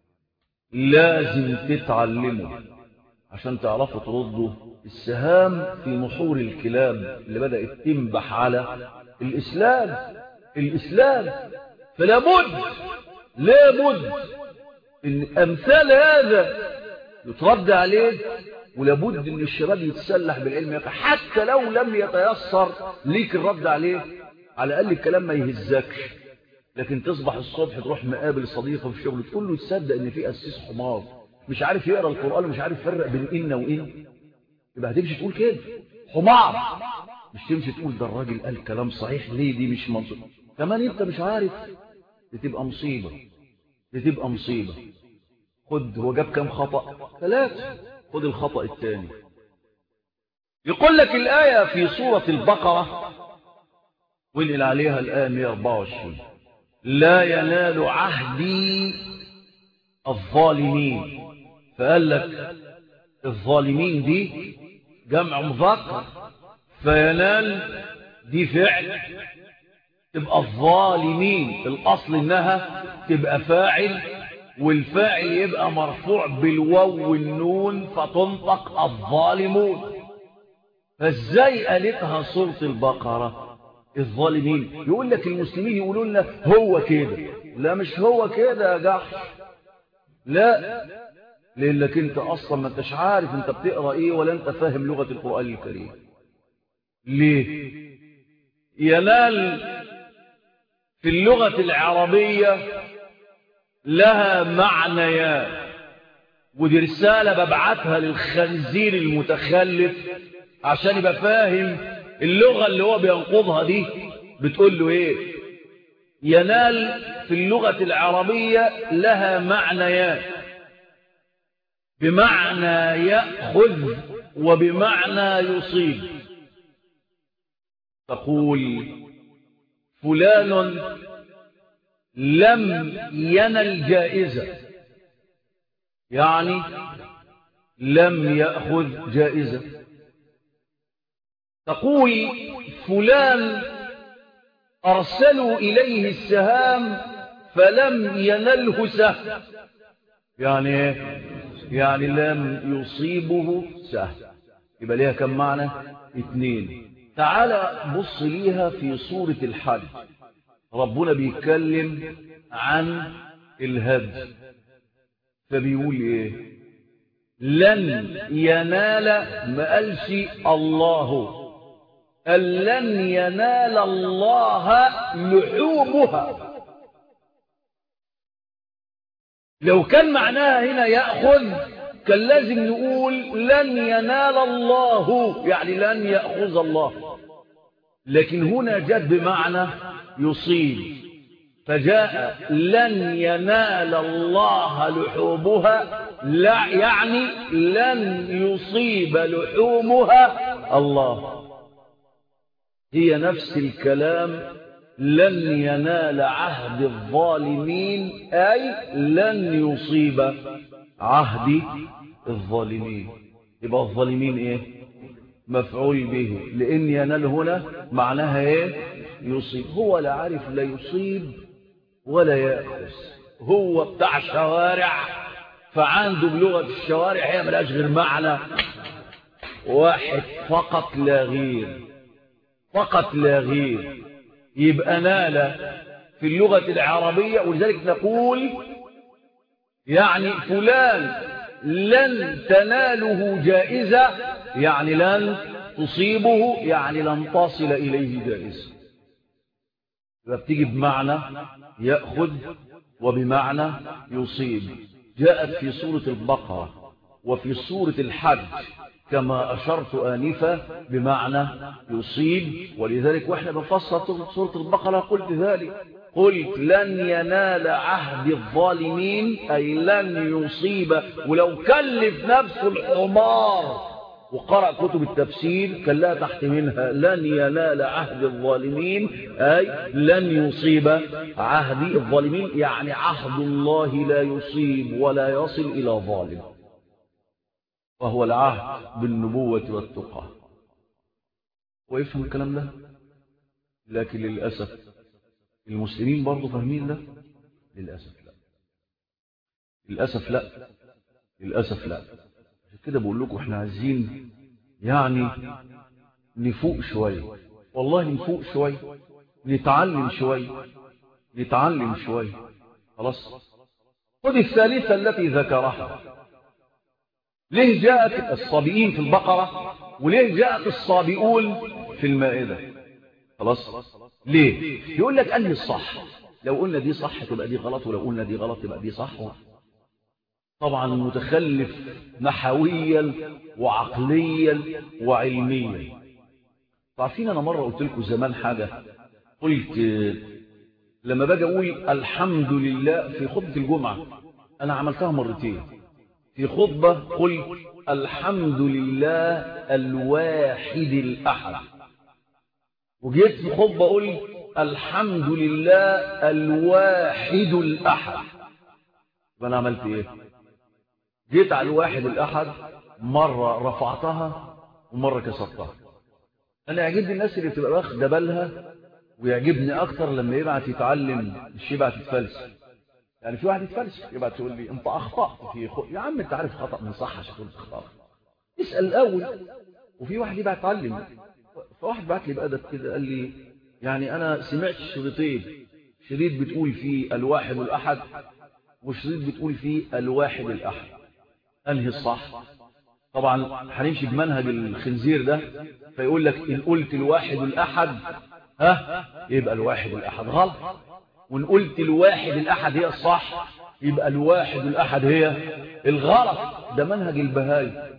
لازم تتعلموا عشان تعرفوا تردوا السهام في نحور الكلاب اللي بدأت تنبح على الإسلام الإسلام فلا بد لا بد ان امثال هذا يترد عليه ولابد ان الشباب يتسلح بالعلم حتى لو لم يتيسر ليك الرد عليه على الاقل الكلام ما يهزكش لكن تصبح الصبح تروح مقابل صديقه في الشغل تقول له تصدق ان في قسيس حمار مش عارف يقرا القران ومش عارف يفرق بين ان وان يبقى هتمشي تقول كده حمار مش تمشي تقول ده الراجل قال كلام صحيح ليه دي مش منطق كمان انت مش عارف دي تبقى مصيبه دي تبقى مصيبه خد هو جاب كام خطأ ثلاثة خد الخطأ الثاني يقول لك الآية في سورة البقرة وانقل عليها الآية 124 لا ينال عهدي الظالمين فقال لك الظالمين دي جمع مذكر فينال دي فعل تبقى الظالمين الأصل إنها تبقى فاعل والفاعل يبقى مرفوع بالواو والنون فتنطق الظالمون فازاي قالتها سورة البقرة الظالمين يقول لك المسلمين يقولوا لنا هو كده لا مش هو كده يا جحش لا لانك انت اصلا ما انتش عارف انت بتقرا ايه ولا انت فاهم لغه القران الكريم ليه ينال في اللغه العربيه لها معنيان ودي رسالة ببعتها للخنزير المتخلف عشان يبقى فاهم اللغة اللي هو بينقضها دي بتقول له ايه ينال في اللغة العربية لها معنيان بمعنى يأخذ وبمعنى يصيب تقول فلان لم ينل جائزة يعني لم يأخذ جائزة تقول فلان أرسلوا إليه السهام فلم ينله سهم يعني يعني لم يصيبه سهم يبقى ليها كم معنى اثنين تعال بص ليها في سورة الحج ربنا بيتكلم عن الهد فبيقول ايه لن ينال ما قالش الله قال لن ينال الله لحومها لو كان معناها هنا يأخذ كان لازم نقول لن ينال الله يعني لن يأخذ الله لكن هنا جاءت بمعنى يصيب فجاء لن ينال الله لحومها لا يعني لن يصيب لحومها الله هي نفس الكلام لن ينال عهد الظالمين أي لن يصيب عهد الظالمين يبقى الظالمين ايه مفعول به لان ينال هنا معناها ايه يصيب هو لا عارف لا يصيب ولا يأخذ هو بتاع شوارع فعنده بلغة الشوارع هي ملاش غير معنى واحد فقط لا غير فقط لا غير يبقى نال في اللغة العربية ولذلك نقول يعني فلان لن تناله جائزة يعني لن تصيبه يعني لن تصل إليه جائزة بتيجي بمعنى يأخذ وبمعنى يصيب جاءت في سورة البقرة وفي سورة الحج كما أشرت آنفا بمعنى يصيب ولذلك وإحنا بنفسر سورة البقرة قلت ذلك قلت لن ينال عهد الظالمين أي لن يصيب ولو كلف نفسه الحمار وقرأ كتب التفسير كان لها تحت منها لن ينال عهد الظالمين أي لن يصيب عهد الظالمين يعني عهد الله لا يصيب ولا يصل إلى ظالم وهو العهد بالنبوة والتقى ويفهم الكلام ده لكن للأسف المسلمين برضو فاهمين ده للأسف لا للأسف لا للأسف لا عشان كده بقول لكم احنا عايزين يعني نفوق شوية والله نفوق شوية نتعلم شوية نتعلم شوية خلاص خذ الثالثة التي ذكرها ليه جاءت الصابئين في البقرة وليه جاءت الصابئون في المائدة خلاص ليه يقول لك أنهي الصح لو قلنا دي صح تبقى دي غلط ولو قلنا دي غلط تبقى دي صح طبعا متخلف نحويا وعقليا وعلميا عارفين انا مره قلت لكم زمان حاجه قلت لما باجي اقول الحمد لله في خطبه الجمعه انا عملتها مرتين في خطبه قلت الحمد لله الواحد الاحد وجيت في خطبه قلت الحمد لله الواحد الاحد فانا عملت ايه جيت على الواحد الأحد مرة رفعتها ومرة كسرتها أنا يعجبني الناس اللي بتبقى واخده بالها ويعجبني أكتر لما يبعت يتعلم مش يبعت يتفلسف يعني في واحد يتفلسف يبعت يقول لي أنت أخطأت في خ... يا عم أنت عارف خطأ من صح عشان تقول تخطأ اسأل الأول وفي واحد يبعت يتعلم فواحد بعت لي بأدب كده قال لي يعني أنا سمعت شريطين شريط بتقول فيه الواحد الأحد وشريط بتقول فيه الواحد الأحد أنهي الصح طبعا هنمشي بمنهج الخنزير ده فيقول لك إن قلت الواحد الأحد ها يبقى الواحد الأحد غلط وإن قلت الواحد الأحد هي الصح يبقى الواحد الأحد هي الغلط ده منهج البهاي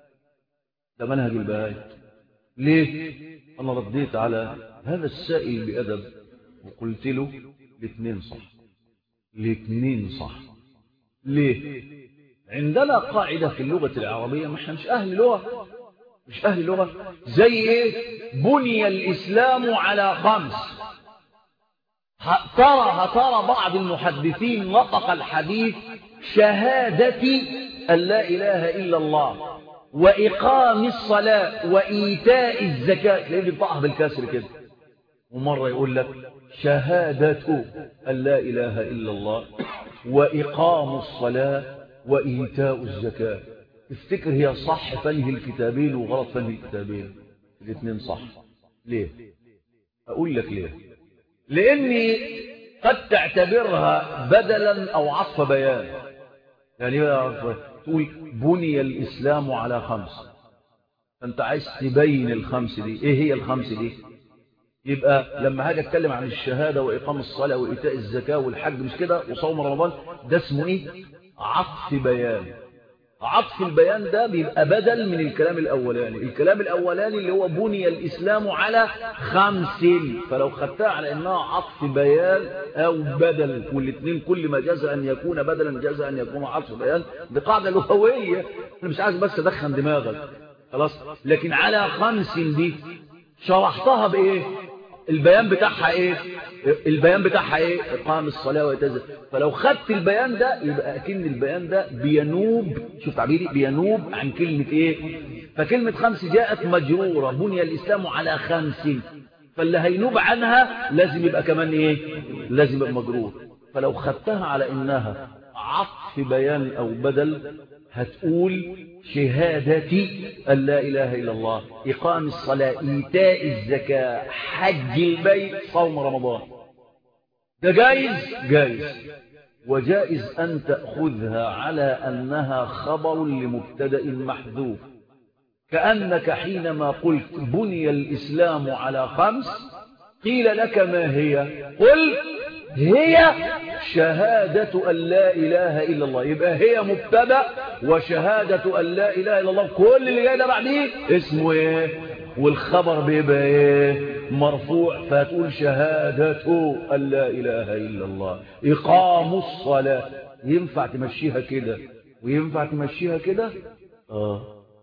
ده منهج البهاي ليه أنا رديت على هذا السائل بأدب وقلت له الاثنين صح الاثنين صح ليه عندنا قاعدة في اللغة العربية ما احنا مش أهل لغة مش أهل لغة زي إيه بني الإسلام على خمس ترى ترى بعض المحدثين نطق الحديث شهادة أن لا إله إلا الله وإقام الصلاة وإيتاء الزكاة ليه بيطقها بالكسر كده ومرة يقول لك شهادة أن لا إله إلا الله وإقام الصلاة وإيتاء الزكاة افتكر هي صح فنه الكتابين وغلط فنه الكتابين الاثنين صح ليه أقول لك ليه لأني قد تعتبرها بدلا أو عطف بيان يعني تقول بني الإسلام على خمس فأنت عايز تبين الخمس دي إيه هي الخمس دي يبقى لما هاجي اتكلم عن الشهادة وإقام الصلاة وإيتاء الزكاة والحج مش كده وصوم رمضان ده اسمه إيه عطف بيان عطف البيان ده بيبقى بدل من الكلام الأولاني الكلام الأولاني اللي هو بني الإسلام على خمس فلو خدتها على إنها عطف بيان أو بدل والاثنين كل ما جاز أن يكون بدلا جاز أن يكون عطف بيان دي قاعدة لغوية أنا مش عايز بس أدخن دماغك خلاص لكن على خمس دي شرحتها بايه البيان بتاعها ايه البيان بتاعها ايه اقام الصلاه ويتزل فلو خدت البيان ده يبقى اكن البيان ده بينوب شوف تعبيري بينوب عن كلمه ايه فكلمه خمس جاءت مجروره بني الاسلام على خمس فاللي هينوب عنها لازم يبقى كمان ايه لازم يبقى مجرور فلو خدتها على انها عطف بيان او بدل هتقول شهادتي أن لا إله إلا الله إقام الصلاة إيتاء الزكاة حج البيت صوم رمضان ده جائز جائز وجائز أن تأخذها على أنها خبر لمبتدأ محذوف كأنك حينما قلت بني الإسلام على خمس قيل لك ما هي قل هي شهادة أن لا إله إلا الله يبقى هي مبتدا وشهادة أن لا إله إلا الله كل اللي جاي ده بعديه اسمه إيه والخبر بيبقى إيه مرفوع فتقول شهادة أن لا إله إلا الله إقام الصلاة ينفع تمشيها كده وينفع تمشيها كده آه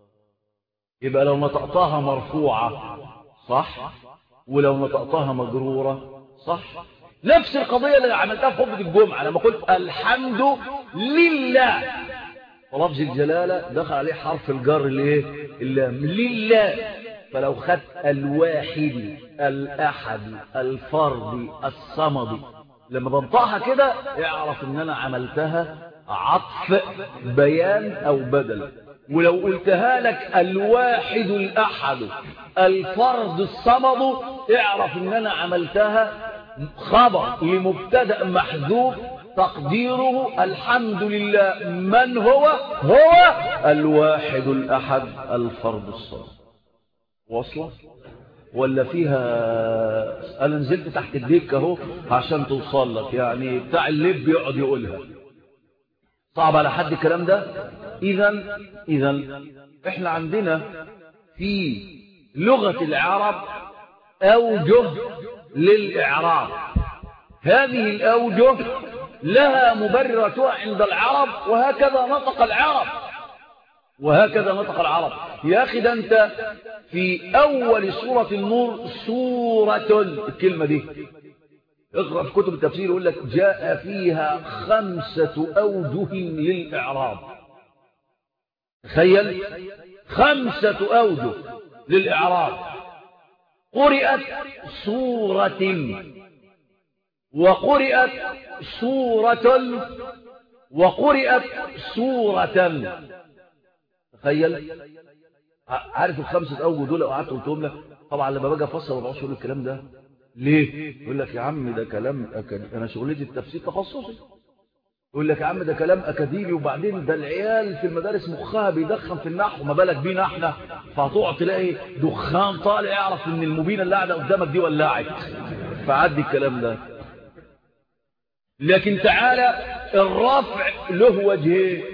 يبقى لو نطقتها مرفوعة صح ولو نطقتها مجرورة صح نفس القضية اللي عملتها في خطبة الجمعة لما قلت الحمد لله ولفظ الجلالة دخل عليه حرف الجر الايه اللام لله فلو خدت الواحد الأحد الفرد الصمد لما بنطقها كده اعرف ان انا عملتها عطف بيان او بدل ولو قلتها لك الواحد الأحد الفرد الصمد اعرف ان انا عملتها خبر لمبتدا محذوف تقديره الحمد لله من هو هو الواحد الأحد الفرد الصمد واصله ولا فيها انا نزلت تحت الديك اهو عشان توصل لك يعني بتاع اللب يقعد يقولها صعب على حد الكلام ده اذا اذا احنا عندنا في لغة العرب اوجه للاعراب هذه الاوجه لها مبررتها عند العرب وهكذا نطق العرب وهكذا نطق العرب يا أخي ده أنت في أول سورة النور سورة الكلمة دي اقرأ في كتب التفسير يقول لك جاء فيها خمسة أوجه للإعراب تخيل خمسة أوجه للإعراب قرئت سورة وقرئت سورة وقرئت سورة تخيل عارف الخمسة أوجه دول لو قعدت قلتهم لك طبعا لما باجي افسر ما بقعدش اقول الكلام ده ليه يقول لك يا عم ده كلام أكاد... انا شغلتي التفسير تخصصي يقول لك يا عم ده كلام اكاديمي وبعدين ده العيال في المدارس مخها بيدخن في النحو ما بالك بينا احنا فهتقعد تلاقي دخان طالع يعرف ان المبينه اللي قاعده قدامك دي ولعت فعدي الكلام ده لكن تعالى الرفع له وجهين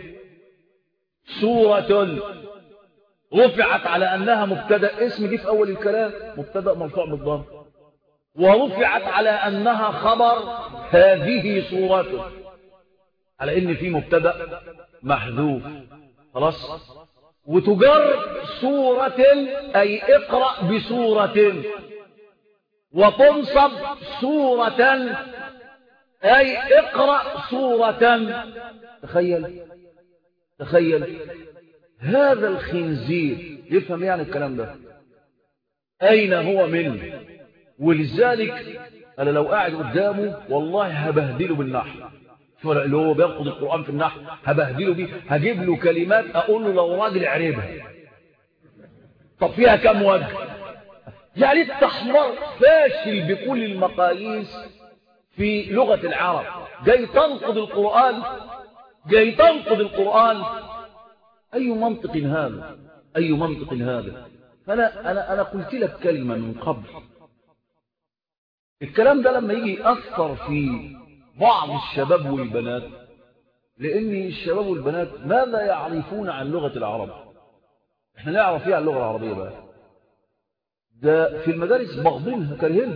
سورة رفعت على أنها مبتدا اسم دي في أول الكلام مبتدا مرفوع بالضم ورفعت على أنها خبر هذه سورة على إن في مبتدا محذوف خلاص وتجر سورة أي اقرأ بسورة وتنصب سورة أي اقرأ سورة تخيل تخيل هذا الخنزير يفهم يعني الكلام ده أين هو منه ولذلك أنا لو قاعد قدامه والله هبهدله بالنحو اللي هو بينقض القرآن في النحو هبهدله بيه هجيب له كلمات أقول له لو راجل عربها طب فيها كم وجه يعني التحمر فاشل بكل المقاييس في لغة العرب جاي تنقض القرآن جاي تنقض القرآن أي منطق هذا أي منطق هذا فأنا أنا أنا قلت لك كلمة من قبل الكلام ده لما يجي يأثر في بعض الشباب والبنات لأن الشباب والبنات ماذا يعرفون عن لغة العرب احنا نعرف ايه عن اللغة العربية بقى ده في المدارس باغضينها كارهينها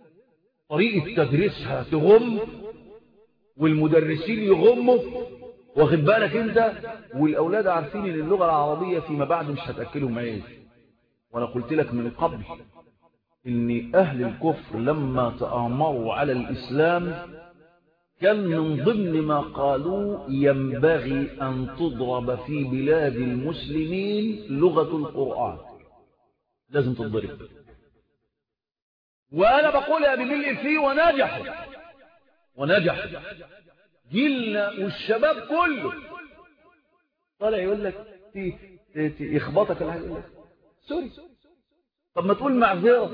طريقة تدريسها تغم والمدرسين يغموا واخد بالك انت والاولاد عارفين ان اللغه العربيه فيما بعد مش هتاكلهم عيش وانا قلت لك من قبل ان اهل الكفر لما تامروا على الاسلام كان من ضمن ما قالوا ينبغي ان تضرب في بلاد المسلمين لغه القران لازم تضرب وانا بقولها بملء فيه ونجحوا ونجحوا جيلنا والشباب كله طالع يقول لك يخبطك الحاجة يقول لك سوري طب ما تقول معذرة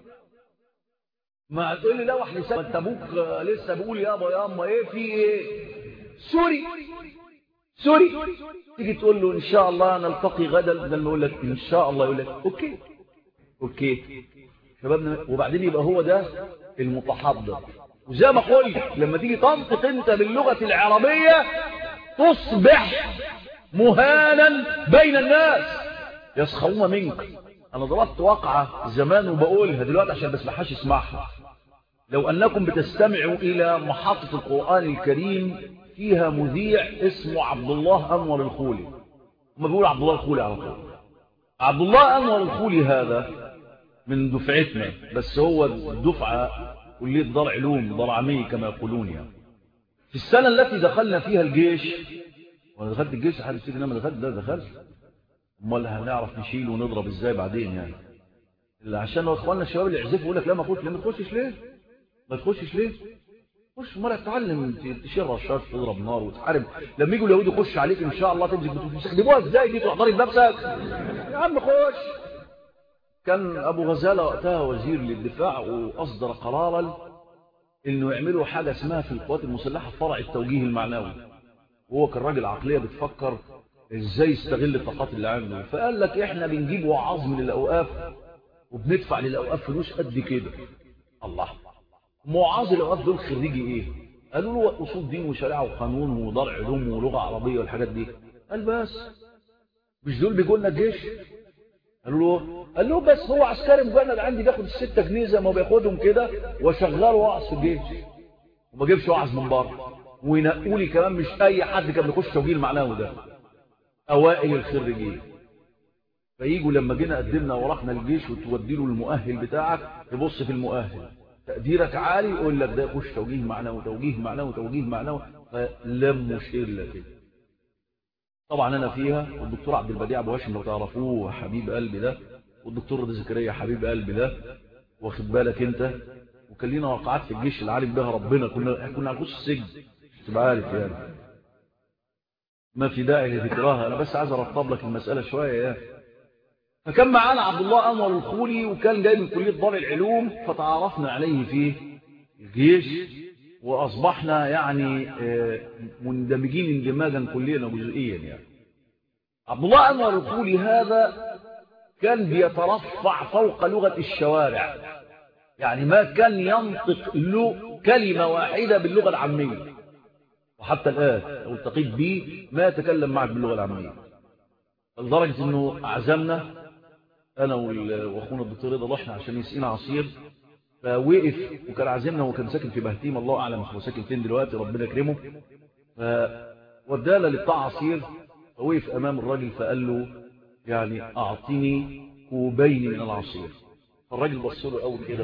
ما تقول لي لا واحد لسان انت ابوك لسه بيقول يابا يا اما ايه في ايه سوري سوري تيجي تقول له ان شاء الله نلتقي غدا بدل ما يقول لك ان شاء الله يقول لك اوكي اوكي شبابنا وبعدين يبقى هو ده المتحضر وزي ما قلت لما تيجي تنطق انت باللغة العربية تصبح مهانا بين الناس يسخرون منك انا ضربت واقعة زمان وبقولها دلوقتي عشان بس محاش يسمعها لو انكم بتستمعوا الى محطة القرآن الكريم فيها مذيع اسمه عبد الله انور الخولي هم بيقولوا عبد الله الخولي على طول عبد الله انور الخولي هذا من دفعتنا بس هو الدفعة كلية دار علوم دار عمي كما يقولون يعني في السنة التي دخلنا فيها الجيش وانا دخلت الجيش حد يفتكر انما دخلت ده دخلت امال هنعرف نشيل ونضرب ازاي بعدين يعني اللي عشان اخواننا الشباب اللي يعزفوا يقول لك لا ما تخش ليه ما تخشش ليه ما تخشش ليه خش مرة تتعلم تشيل رشاش تضرب نار وتحارب لما يجوا اليهود يخش عليك ان شاء الله تمسك بتوفيق تستخدموها ازاي دي تحضري بنفسك يا عم خش كان ابو غزاله وقتها وزير للدفاع واصدر قرارا انه يعملوا حاجه اسمها في القوات المسلحه فرع التوجيه المعنوي وهو كان راجل عقليه بتفكر ازاي يستغل الطاقات اللي عنده فقال لك احنا بنجيب وعظ من الاوقاف وبندفع للاوقاف فلوس قد كده الله معاذ الاوقاف دول خريجي ايه قالوا له اصول دين وشريعه وقانون ودار علوم ولغه عربيه والحاجات دي قال بس مش دول بيجوا لنا الجيش قالوا له قال له بس هو عسكري مجند عندي بياخد الستة جنيه زي ما بياخدهم كده واشغله وعظ في الجيش وما جيبش وعظ من بره وينقوا لي كمان مش اي حد كان بيخش توجيه المعنوي ده اوائل الخريجين فييجوا لما جينا قدمنا ورقنا الجيش وتودي له المؤهل بتاعك تبص في المؤهل تقديرك عالي يقول لك ده يخش توجيه معنوي توجيه معنوي توجيه معنوي فلموا شله كده طبعا انا فيها والدكتور عبد البديع ابو هاشم لو تعرفوه حبيب قلبي ده والدكتور رضا زكريا حبيب قلبي ده واخد بالك انت وكان لينا وقعات في الجيش اللي عارف بها ربنا كنا كنا هنخش السجن تبقى عارف يعني ما في داعي لذكرها انا بس عايز ارطب لك المساله شويه يعني فكان معانا عبد الله انور الخولي وكان جاي من كليه دار العلوم فتعرفنا عليه في الجيش واصبحنا يعني مندمجين اندماجا كليا وجزئيا يعني عبد الله انور الخولي هذا كان بيترفع فوق لغه الشوارع يعني ما كان ينطق له كلمه واحده باللغه العاميه وحتى الان لو التقيت به ما يتكلم معك باللغه العاميه لدرجه انه عزمنا انا واخونا الدكتور رضا رحنا عشان يسقينا عصير فوقف وكان عازمنا وكان ساكن في بهتيم الله اعلم هو ساكن فين دلوقتي ربنا يكرمه فودانا لبتاع عصير فوقف امام الراجل فقال له يعني اعطني كوبين من العصير فالراجل بص له قوي كده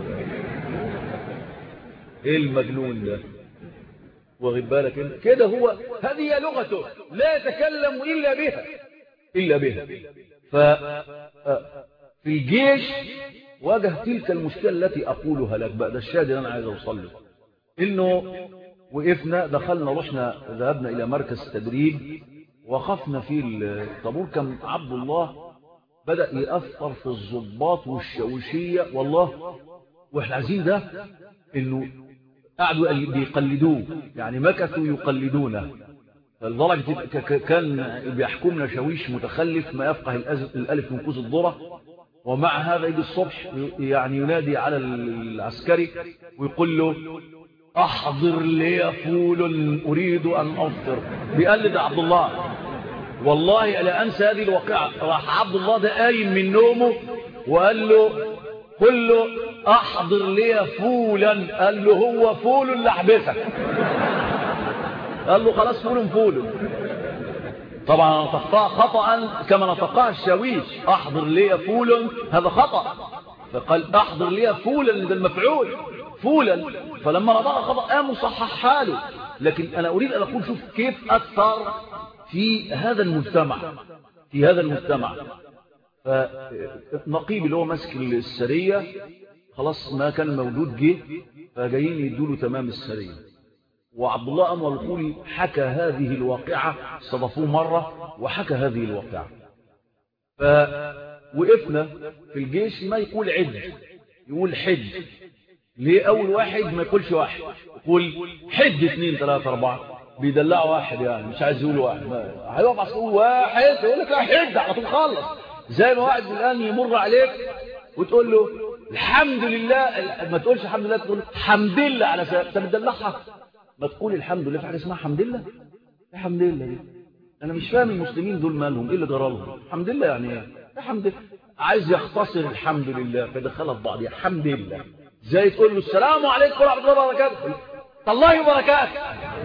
ايه المجنون ده واخد بالك كده هو هذه لغته لا يتكلم الا بها الا بها ف في الجيش واجه تلك المشكلة التي أقولها لك بقى ده الشاهد اللي أنا عايز أوصل له إنه وقفنا دخلنا رحنا ذهبنا إلى مركز تدريب وقفنا في الطابور كان عبد الله بدأ يأثر في الضباط والشوشية والله وإحنا عايزين ده إنه قعدوا بيقلدوه يعني مكثوا يقلدونه لدرجة كان بيحكمنا شويش متخلف ما يفقه الألف من كوز الذرة ومع هذا يجي الصبح يعني ينادي على العسكري ويقول له أحضر لي فول أريد أن أفطر بيقلد عبد الله والله لا أنسى هذه الواقعة راح عبد الله ده قايم من نومه وقال له قل له أحضر لي فولا قال له هو فول اللي أحبسك قال له خلاص فول فول طبعا نطقها خطأ كما نطقها الشاويش أحضر لي فول هذا خطأ فقال أحضر لي فولا ده المفعول فولا فلما نطقها خطأ قام صحح حاله لكن أنا أريد أن أقول شوف كيف أثر في هذا المجتمع في هذا المجتمع فنقيب اللي هو ماسك السرية خلاص ما كان موجود جه فجايين يدوا تمام السرية وعبد الله أنور الخولي حكى هذه الواقعة استضافوه مرة وحكى هذه الواقعة فوقفنا في الجيش ما يقول عد يقول حد ليه أول واحد ما يقولش واحد يقول حد اثنين ثلاثة أربعة بيدلعوا واحد يعني مش عايز يقول واحد هيقف على يقول واحد يقول لك حد على طول خلص زي ما واحد الآن يمر عليك وتقول له الحمد لله ما تقولش الحمد لله تقول الحمد لله على سبب انت بتدلعها ما تقول الحمد لله في حاجه اسمها حمد لله ايه حمد لله دي انا مش فاهم المسلمين دول مالهم ايه اللي جرى لهم الحمد لله يعني ايه الحمد لله عايز يختصر الحمد لله فدخلها في بعض الحمد لله زي تقول له السلام عليكم ورحمه الله وبركاته الله وبركاته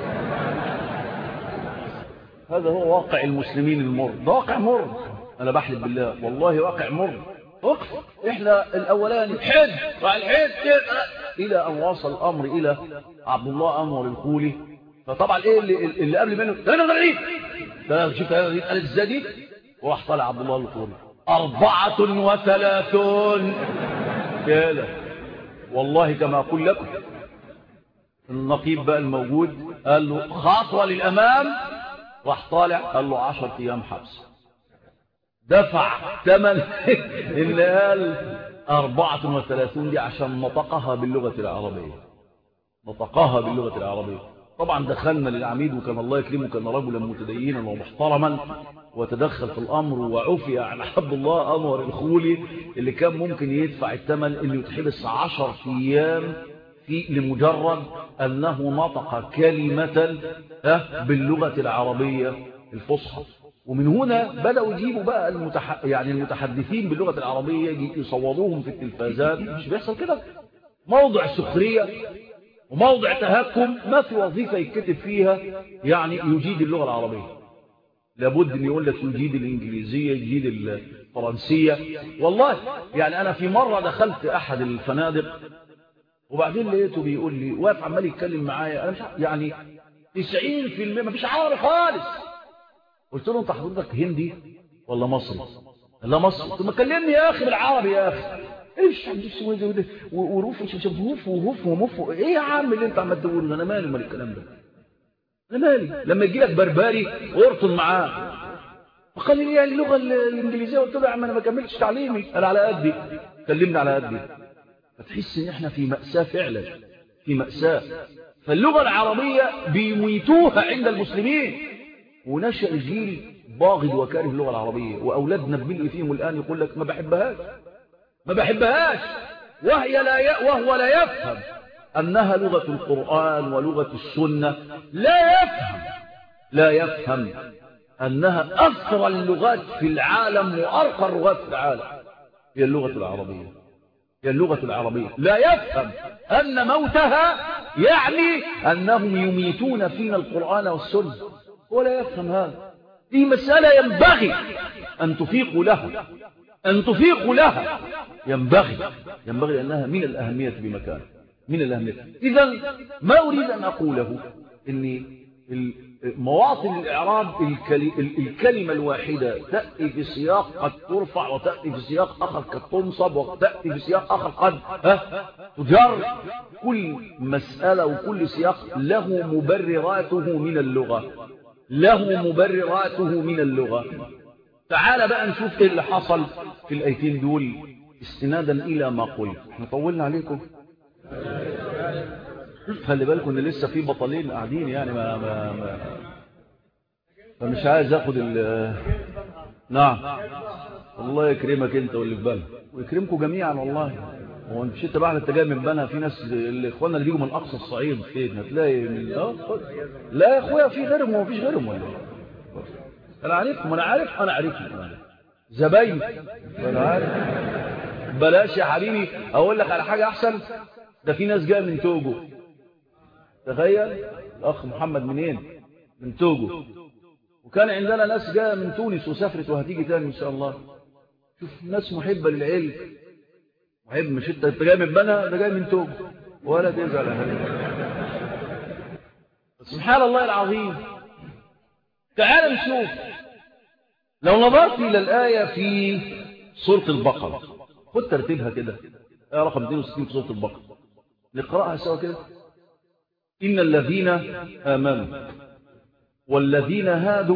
هذا هو واقع المسلمين المر ده واقع مر انا بحلف بالله والله واقع مر اقف احنا الاولاني حج والحج الى ان وصل الامر الى عبد الله انور الخولي فطبعا ايه اللي, اللي قبل منه ده انا غريب ده شوف هذا دي قالت ازاي دي وراح طالع عبد الله الخولي أربعة وثلاثون كده والله كما أقول لكم النقيب بقى الموجود قال له خطوة للأمام راح طالع قال له عشر أيام حبس دفع ثمن اللي قال أربعة وثلاثون دي عشان نطقها باللغة العربية نطقها باللغة العربية طبعا دخلنا للعميد وكان الله يكرمه كان رجلا متدينا ومحترما وتدخل في الأمر وعفي عن عبد الله أنور الخولي اللي كان ممكن يدفع الثمن اللي يتحبس عشر أيام في لمجرد أنه نطق كلمة باللغة العربية الفصحى ومن هنا بدأوا يجيبوا بقى المتح... يعني المتحدثين باللغة العربية يصوروهم في التلفازات مش بيحصل كده موضع سخرية وموضع تهكم ما في وظيفة يتكتب فيها يعني يجيد اللغة العربية لابد ان يقول لك يجيد الانجليزية يجيد الفرنسية والله يعني انا في مرة دخلت احد الفنادق وبعدين لقيته بيقول لي واقف عمال يتكلم معايا انا مش يعني 90% مفيش عربي خالص قلت له انت حضرتك هندي ولا مصري لا مصري قلت له ما كلمني يا اخي بالعربي يا اخي ايش وروف وروف وروف ومف ايه يا عم اللي انت عمال تقوله ده انا مالي مال الكلام ده انا مالي لما يجي لك بربري ارطن معاه فقال لي يعني اللغه الانجليزيه قلت له يا عم انا ما كملتش تعليمي انا على قدي كلمني على قدي فتحس ان احنا في ماساه فعلا في ماساه فاللغه العربيه بيميتوها عند المسلمين ونشأ جيل باغض وكاره اللغة العربية وأولادنا بملء فيهم الآن يقول لك ما بحبهاش ما بحبهاش وهي لا ي... وهو لا يفهم أنها لغة القرآن ولغة السنة لا يفهم لا يفهم أنها أثرى اللغات في العالم وأرقى اللغات في العالم هي اللغة العربية هي اللغة العربية لا يفهم أن موتها يعني أنهم يميتون فينا القرآن والسنة ولا يفهم هذا دي مسألة ينبغي أن تفيقوا لها أن تفيقوا لها ينبغي ينبغي أنها من الأهمية بمكان من الأهمية إذا ما أريد أن أقوله أن مواطن الإعراب الكلمة الواحدة تأتي في سياق قد ترفع وتأتي في سياق آخر قد تنصب وتأتي في سياق آخر قد تجر كل مسألة وكل سياق له مبرراته من اللغة له مبرراته من اللغة تعال بقى نشوف ايه اللي حصل في الايتين دول استنادا الى ما قلت احنا طولنا عليكم خلي بالكم ان لسه في بطلين قاعدين يعني ما ما ما فمش عايز اخد ال نعم الله يكرمك انت واللي في بالك ويكرمكم جميعا والله هو مش انت بقى انت جاي من بنها في ناس الاخوان اللي بيجوا من اقصى الصعيد فين هتلاقي من اه لا يا اخويا في غيرهم وما فيش غيرهم ولا انا عارفهم انا عارف انا عارفهم زباين انا عارف بلاش يا حبيبي اقول لك على حاجه احسن ده في ناس جايه من توجو تخيل الاخ محمد منين من توجو وكان عندنا ناس جايه من تونس وسافرت وهتيجي تاني ان شاء الله شوف ناس محبه للعلم محب مش انت انت جاي من بنا ده جاي من توجو ولا تزعل يا حبيبي سبحان الله العظيم تعال نشوف لو نظرت إلى الآية في سورة البقرة خد ترتيبها كده آية رقم 62 في سورة البقرة نقرأها سوا كده إن الذين آمنوا والذين هادوا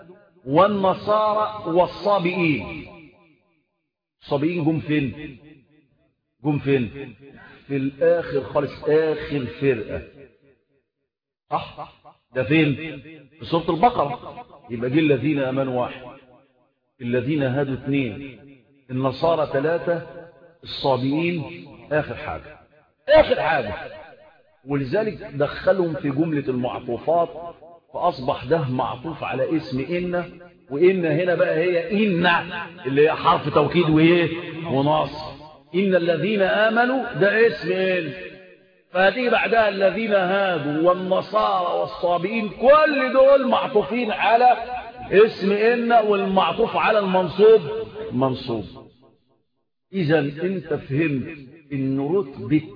والنصارى والصابئين الصابئين جم فين جم فين في الآخر خالص آخر فرقة صح ده فين في سورة البقرة يبقى دي الذين أمنوا واحد الذين هادوا اثنين النصارى ثلاثة الصابئين آخر حاجة آخر حاجة ولذلك دخلهم في جملة المعطوفات فأصبح ده معطوف على اسم إن وإن هنا بقى هي إن اللي هي حرف توكيد وإيه ونصر إن الذين آمنوا ده اسم إن فهذه بعدها الذين هادوا والنصارى والصابئين كل دول معطوفين على اسم إن والمعطوف على المنصوب منصوب إذا أنت فهمت إن رتبة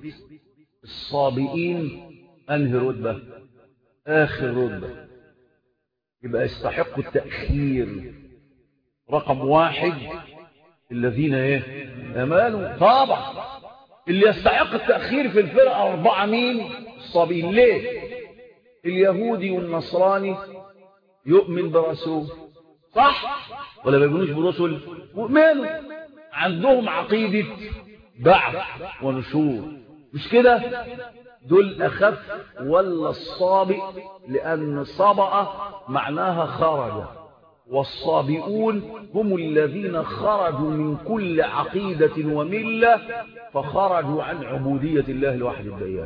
الصابئين أنهي رتبة آخر رتبة يبقى يستحق التأخير رقم واحد الذين ايه امانوا طبعا اللي يستحق التأخير في الفرقة أربعة مين الصابئين ليه اليهودي والنصراني يؤمن برسول صح ولا ما يؤمنوش برسل مؤمنوا عندهم عقيدة بعث ونشور مش كده دول أخف ولا الصابئ لأن صبأ معناها خرج والصابئون هم الذين خرجوا من كل عقيدة وملة فخرجوا عن عبودية الله الواحد الديان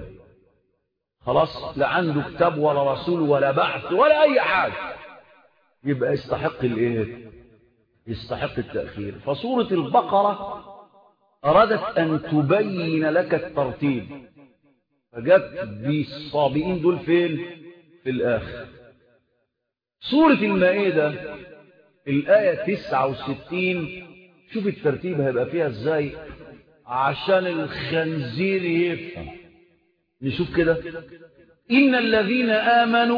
خلاص لا عنده كتاب ولا رسول ولا بعث ولا أي حاجة يبقى يستحق الايه يستحق التأخير فسورة البقرة أرادت أن تبين لك الترتيب فجت بالصابئين دول فين في الآخر سورة المائدة الآية 69 شوف الترتيب هيبقى فيها ازاي عشان الخنزير يفهم نشوف كده إن الذين آمنوا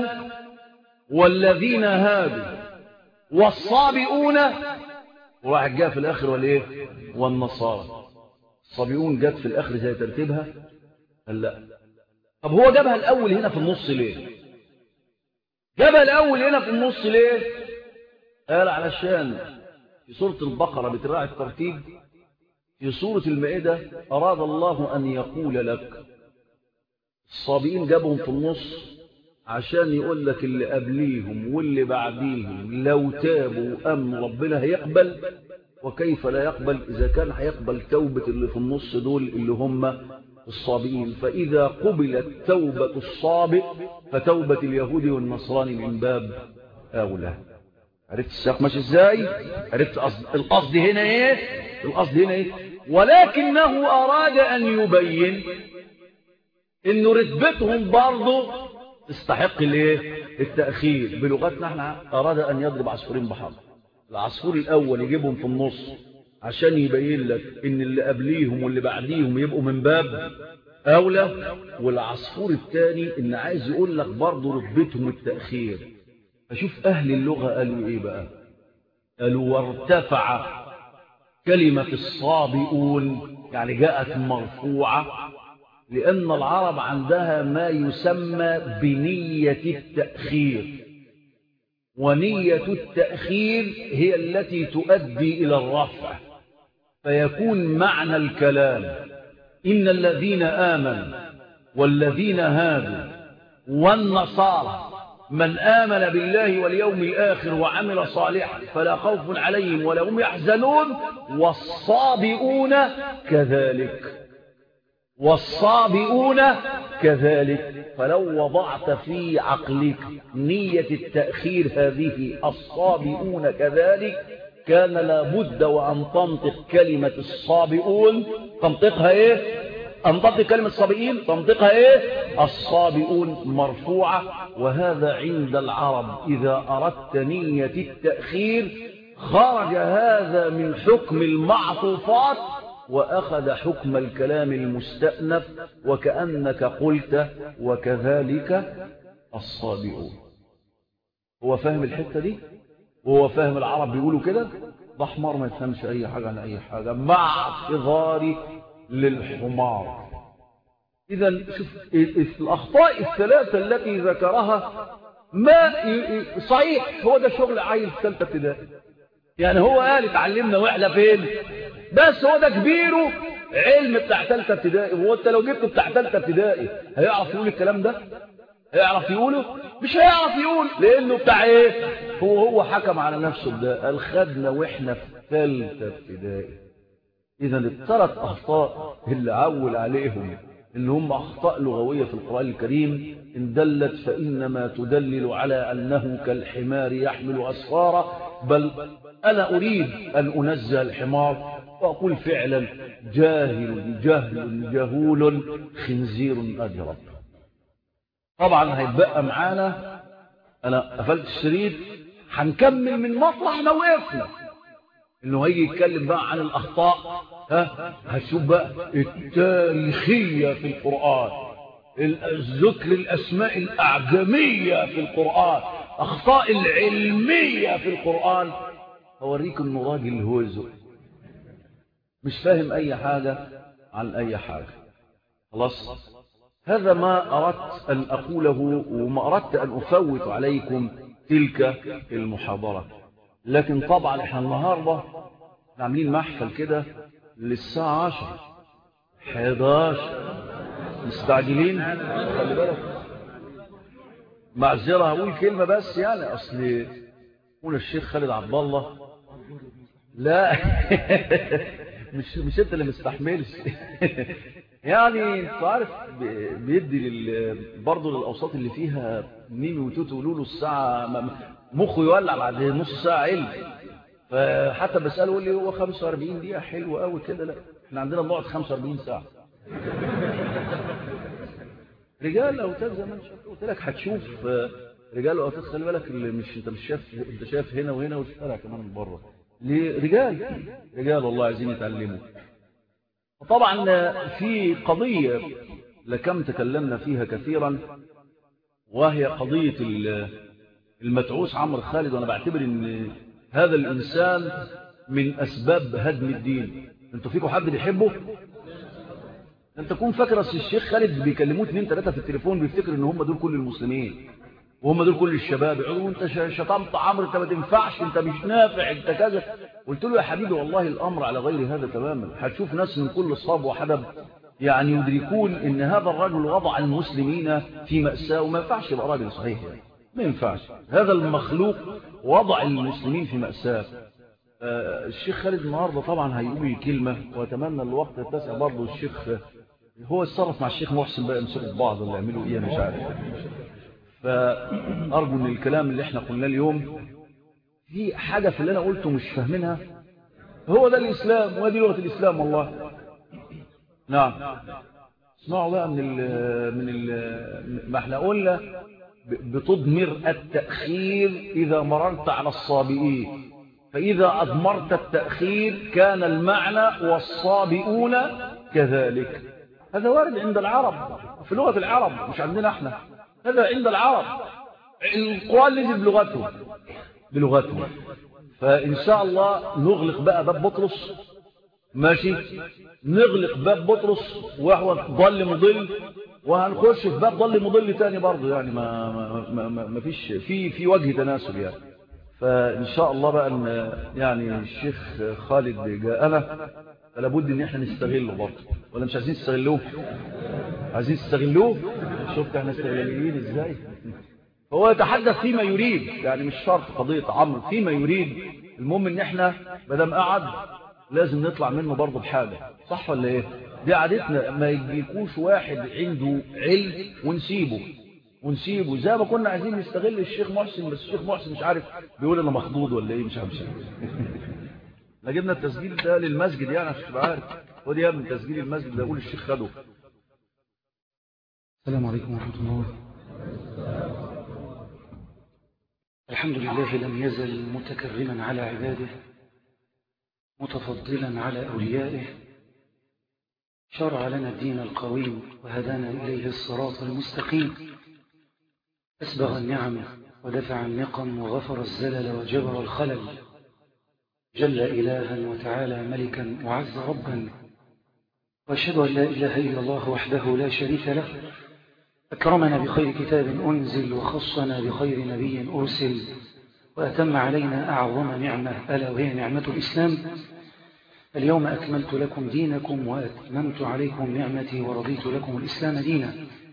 والذين هادوا والصابئون وواحد جاء في الآخر والإيه والنصارى الصابئون جت في الآخر زي ترتيبها قال لا طب هو جابها الأول هنا في النص ليه جابها الأول هنا في النص ليه قال علشان في سورة البقرة بتراعي الترتيب في سورة المائدة أراد الله أن يقول لك الصابئين جابهم في النص عشان يقول لك اللي قبليهم واللي بعديهم لو تابوا أم ربنا هيقبل وكيف لا يقبل إذا كان هيقبل توبة اللي في النص دول اللي هم الصابئين فإذا قبلت توبة الصابئ فتوبة اليهود والنصراني من باب أولى عرفت السياق ماشي ازاي عرفت القصد هنا ايه القصد هنا ايه ولكنه أراد أن يبين إن رتبتهم برضه تستحق الايه التأخير بلغتنا احنا أراد أن يضرب عصفورين بحر العصفور الأول يجيبهم في النص عشان يبين لك إن اللي قبليهم واللي بعديهم يبقوا من باب أولى والعصفور الثاني إن عايز يقول لك برضه رتبتهم التأخير فشوف أهل اللغة قالوا إيه بقى قالوا وارتفع كلمة الصابئون يعني جاءت مرفوعة لأن العرب عندها ما يسمى بنية التأخير ونية التأخير هي التي تؤدي إلى الرفع فيكون معنى الكلام إن الذين آمنوا والذين هادوا والنصارى من آمن بالله واليوم الآخر وعمل صالحا فلا خوف عليهم ولا هم يحزنون والصابئون كذلك والصابئون كذلك فلو وضعت في عقلك نية التأخير هذه الصابئون كذلك كان لابد وأن تنطق كلمة الصابئون تنطقها إيه أنطق كلمة الصابئين تنطقها إيه الصابئون مرفوعة وهذا عند العرب إذا أردت نية التأخير خرج هذا من حكم المعطوفات وأخذ حكم الكلام المستأنف وكأنك قلت وكذلك الصابئون هو فاهم الحتة دي وهو فاهم العرب بيقولوا كده ده حمار ما يفهمش أي حاجة عن أي حاجة مع اعتذاري للحمار إذا شوف الأخطاء الثلاثة التي ذكرها ما صحيح هو ده شغل عيل في ثالثة ابتدائي يعني هو قال اتعلمنا واحنا فين بس هو ده كبيره علم بتاع ثالثه ابتدائي وهو انت لو جبته بتاع ثالثه ابتدائي هيعرف يقول الكلام ده هيعرف يقوله مش هيعرف يقول لانه بتاع ايه هو هو حكم على نفسه بده قال خدنا واحنا في ثالثه ابتدائي اذا الثلاث اخطاء اللي عول عليهم ان هم اخطاء لغويه في القران الكريم ان دلت فانما تدلل على انه كالحمار يحمل اسفارا بل أنا أريد أن أنزه الحمار وأقول فعلا جاهل جهل جهول خنزير أجرب طبعا هيتبقى معانا أنا قفلت الشريط هنكمل من مطرح ما وقفنا انه هيجي يتكلم بقى عن الاخطاء ها هتشوف بقى التاريخيه في القران الذكر الاسماء الاعجميه في القران اخطاء العلميه في القران هوريك انه راجل هوزو مش فاهم اي حاجة عن اي حاجة خلاص هذا ما اردت ان اقوله وما اردت ان افوت عليكم تلك المحاضرة لكن طبعا احنا النهاردة عاملين محفل كده للساعة عشر 11 مستعجلين خلي بالك معذرة هقول كلمة بس يعني اصل قول الشيخ خالد عبد الله لا مش مش انت اللي مستحملش يعني انت عارف بيدي لل... برضه للاوساط اللي فيها ميمي وتوتو ولولو الساعه مخه يولع بعد نص ساعه علم فحتى بساله يقول لي هو 45 دقيقه حلوه قوي كده لا احنا عندنا بنقعد 45 ساعه رجال اوتاد زي ما انت قلت لك هتشوف رجال واوتاد خلي بالك اللي مش انت مش شايف انت شايف هنا وهنا والشارع كمان من بره لرجال رجال والله عايزين يتعلموا طبعا في قضية لكم تكلمنا فيها كثيرا وهي قضية المتعوس عمرو خالد وانا بعتبر ان هذا الانسان من اسباب هدم الدين انتوا فيكم حد بيحبه انت تكون فاكر اصل الشيخ خالد بيكلموه اثنين ثلاثه في التليفون بيفتكر ان هم دول كل المسلمين وهم دول كل الشباب يقولوا انت شطمت عمرو انت ما تنفعش انت مش نافع انت كذا قلت له يا حبيبي والله الامر على غير هذا تماما هتشوف ناس من كل صاب وحدب يعني يدركون ان هذا الرجل وضع المسلمين في مأساة وما ينفعش يبقى راجل صحيح يعني. ما ينفعش هذا المخلوق وضع المسلمين في مأساة آه الشيخ خالد النهارده طبعا هيقول كلمة واتمنى الوقت يتسع برضه الشيخ هو اتصرف مع الشيخ محسن بقى يمسكوا بعض ولا يعملوا ايه مش عارف فأرجو أن الكلام اللي احنا قلناه اليوم في حاجة في اللي أنا قلته مش فاهمينها هو ده الإسلام وهذه لغة الإسلام والله نعم اسمعوا بقى من ال من ال ما احنا قلنا بتضمر التأخير إذا مررت على الصابئين فإذا أضمرت التأخير كان المعنى والصابئون كذلك هذا وارد عند العرب في لغة العرب مش عندنا احنا هذا عند العرب القرآن نزل بلغتهم بلغتهم فإن شاء الله نغلق بقى باب بطرس ماشي نغلق باب بطرس وهو ضل مضل وهنخش في باب ضل مضل تاني برضه يعني ما, ما, ما, ما فيش في في وجه تناسب يعني فإن شاء الله بقى ان يعني الشيخ خالد جاءنا فلا بد ان احنا نستغله برضه ولا مش عايزين نستغلوه عايزين تستغلوه شفت احنا استغلاليين ازاي هو يتحدث فيما يريد يعني مش شرط قضية عمرو فيما يريد المهم ان احنا مدام قعد لازم نطلع منه برضه بحاجة صح ولا ايه دي عادتنا ما يجيكوش واحد عنده علم ونسيبه ونسيبه زي ما كنا عايزين نستغل الشيخ محسن بس الشيخ محسن مش عارف بيقول انا مخضوض ولا ايه مش عارف جبنا التسجيل ده للمسجد يعني عشان تبقى عارف ودي يا ابني تسجيل المسجد ده يقول الشيخ خده السلام عليكم ورحمة الله الحمد لله لم يزل متكرما على عباده متفضلا على أوليائه شرع لنا الدين القويم وهدانا إليه الصراط المستقيم أسبغ النعم ودفع النقم وغفر الزلل وجبر الخلل جل إلها وتعالى ملكا وعز ربا وأشهد أن لا إله إلا الله وحده لا شريك له أكرمنا بخير كتاب أنزل وخصنا بخير نبي أرسل وأتم علينا أعظم نعمة ألا وهي نعمة الإسلام اليوم أكملت لكم دينكم وأتممت عليكم نعمتي ورضيت لكم الإسلام دينا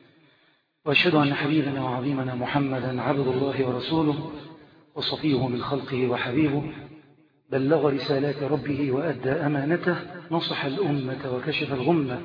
وأشهد أن حبيبنا وعظيمنا محمدا عبد الله ورسوله وصفيه من خلقه وحبيبه بلغ رسالات ربه وأدى أمانته نصح الأمة وكشف الغمة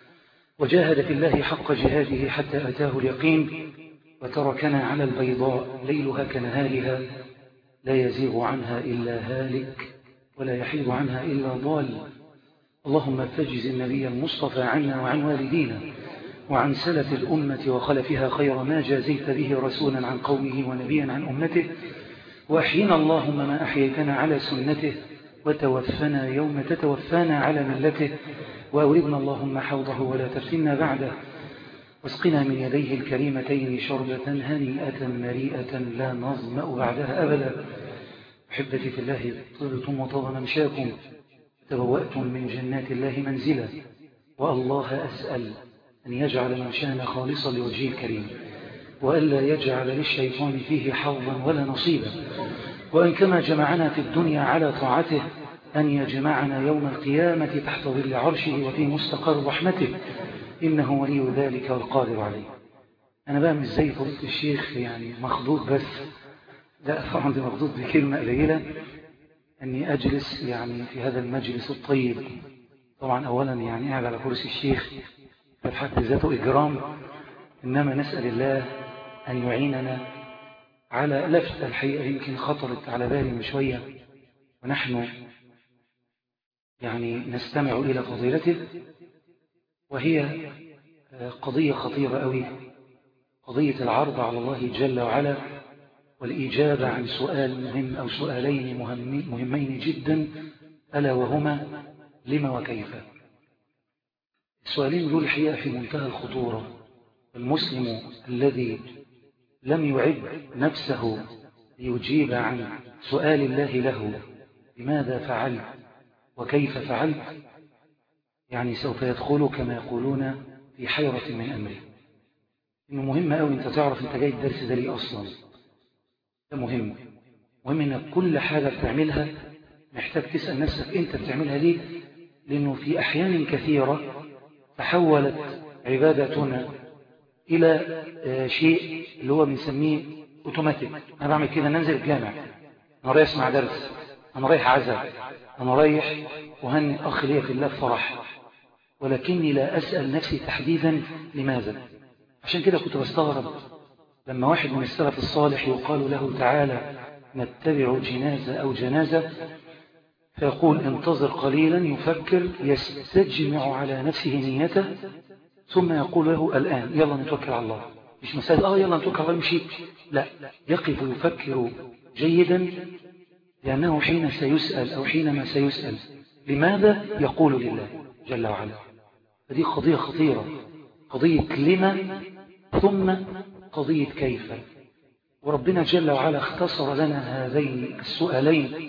وجاهد في الله حق جهاده حتى أتاه اليقين وتركنا على البيضاء ليلها كنهارها لا يزيغ عنها إلا هالك ولا يحيد عنها إلا ضال اللهم فجز النبي المصطفى عنا وعن والدينا وعن سلف الأمة وخلفها خير ما جازيت به رسولا عن قومه ونبيا عن أمته وأحينا اللهم ما أحييتنا على سنته وتوفنا يوم تتوفانا على ملته وأوردنا اللهم حوضه ولا تفتنا بعده واسقنا من يديه الكريمتين شربة هنيئة مريئة لا نظمأ بعدها أبدا أحبتي في الله طلتم وطاب ممشاكم تبوأتم من جنات الله منزلا والله أسأل أن يجعل ممشانا خالصا لوجهه الكريم وألا يجعل للشيطان فيه حظا ولا نصيبا وأن كما جمعنا في الدنيا على طاعته أن يجمعنا يوم القيامة تحت ظل عرشه وفي مستقر رحمته إنه ولي ذلك والقادر عليه أنا بقى مش زي فضيلة الشيخ يعني مخضوض بس لا طبعا دي مخضوض بكلمة قليلة أني أجلس يعني في هذا المجلس الطيب طبعا أولا يعني قاعد على كرسي الشيخ في حد ذاته إجرام إنما نسأل الله أن يعيننا على لفتة الحقيقة يمكن خطرت على بالي من شوية ونحن يعني نستمع إلى فضيلته وهي قضية خطيرة أوي قضية العرض على الله جل وعلا والإجابة عن سؤال مهم أو سؤالين مهمين جدا ألا وهما لما وكيف السؤالين دول الحقيقة في منتهى الخطورة المسلم الذي لم يعد نفسه ليجيب عن سؤال الله له لماذا فعلت وكيف فعلت يعني سوف يدخل كما يقولون في حيرة من أمره إنه مهم أوي أنت تعرف أنت جاي الدرس ده ليه أصلا ده مهم مهم أنك كل حاجة بتعملها محتاج تسأل نفسك أنت بتعملها ليه لأنه في أحيان كثيرة تحولت عبادتنا إلى شيء اللي هو بنسميه اوتوماتيك أنا بعمل كده ننزل الجامع أنا رايح أسمع درس أنا رايح عزاء أنا رايح وهني أخ لي في الله فرح ولكني لا أسأل نفسي تحديدا لماذا عشان كده كنت بستغرب لما واحد من السلف الصالح يقال له تعالى نتبع جنازة أو جنازة فيقول انتظر قليلا يفكر يستجمع على نفسه نيته ثم يقول له الآن يلا نتوكل على الله مش مسألة آه يلا نتوكل على الله مشي لا يقف يفكر جيدا لأنه حين سيسأل أو حينما سيسأل لماذا يقول لله جل وعلا فدي قضية خطيرة قضية لما ثم قضية كيف وربنا جل وعلا اختصر لنا هذين السؤالين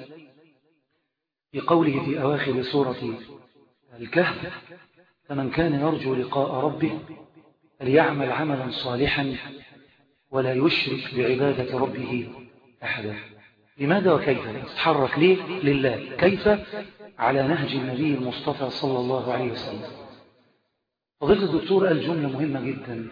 في قوله في أواخر سورة الكهف فمن كان يرجو لقاء ربه فليعمل عملا صالحا ولا يشرك بعبادة ربه أحدا لماذا وكيف تتحرك ليه لله كيف على نهج النبي المصطفى صلى الله عليه وسلم فضيلة الدكتور قال جملة مهمة جدا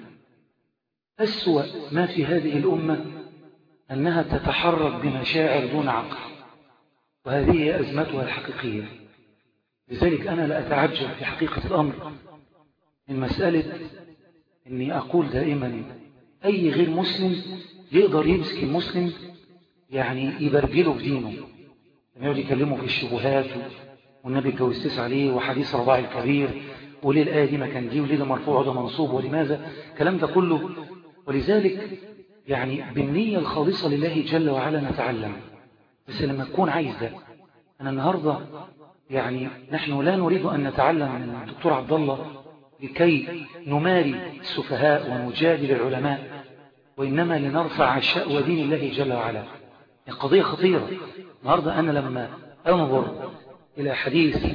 أسوأ ما في هذه الأمة أنها تتحرك بمشاعر دون عقل وهذه هي أزمتها الحقيقية لذلك أنا لا أتعجب في حقيقة الأمر من مسألة أني أقول دائما أي غير مسلم يقدر يمسك المسلم يعني يبرجله في دينه لما يقعد يكلمه في الشبهات والنبي اتجوز عليه وحديث رضاع الكبير وليه الآية دي مكان دي وليه ده مرفوع وده منصوب ولماذا الكلام ده كله ولذلك يعني بالنية الخالصة لله جل وعلا نتعلم بس لما تكون عايز ده أنا النهاردة يعني نحن لا نريد أن نتعلم من الدكتور عبد الله لكي نماري السفهاء ونجادل العلماء وإنما لنرفع شأوى دين الله جل وعلا قضية خطيرة النهاردة أنا لما أنظر إلى حديث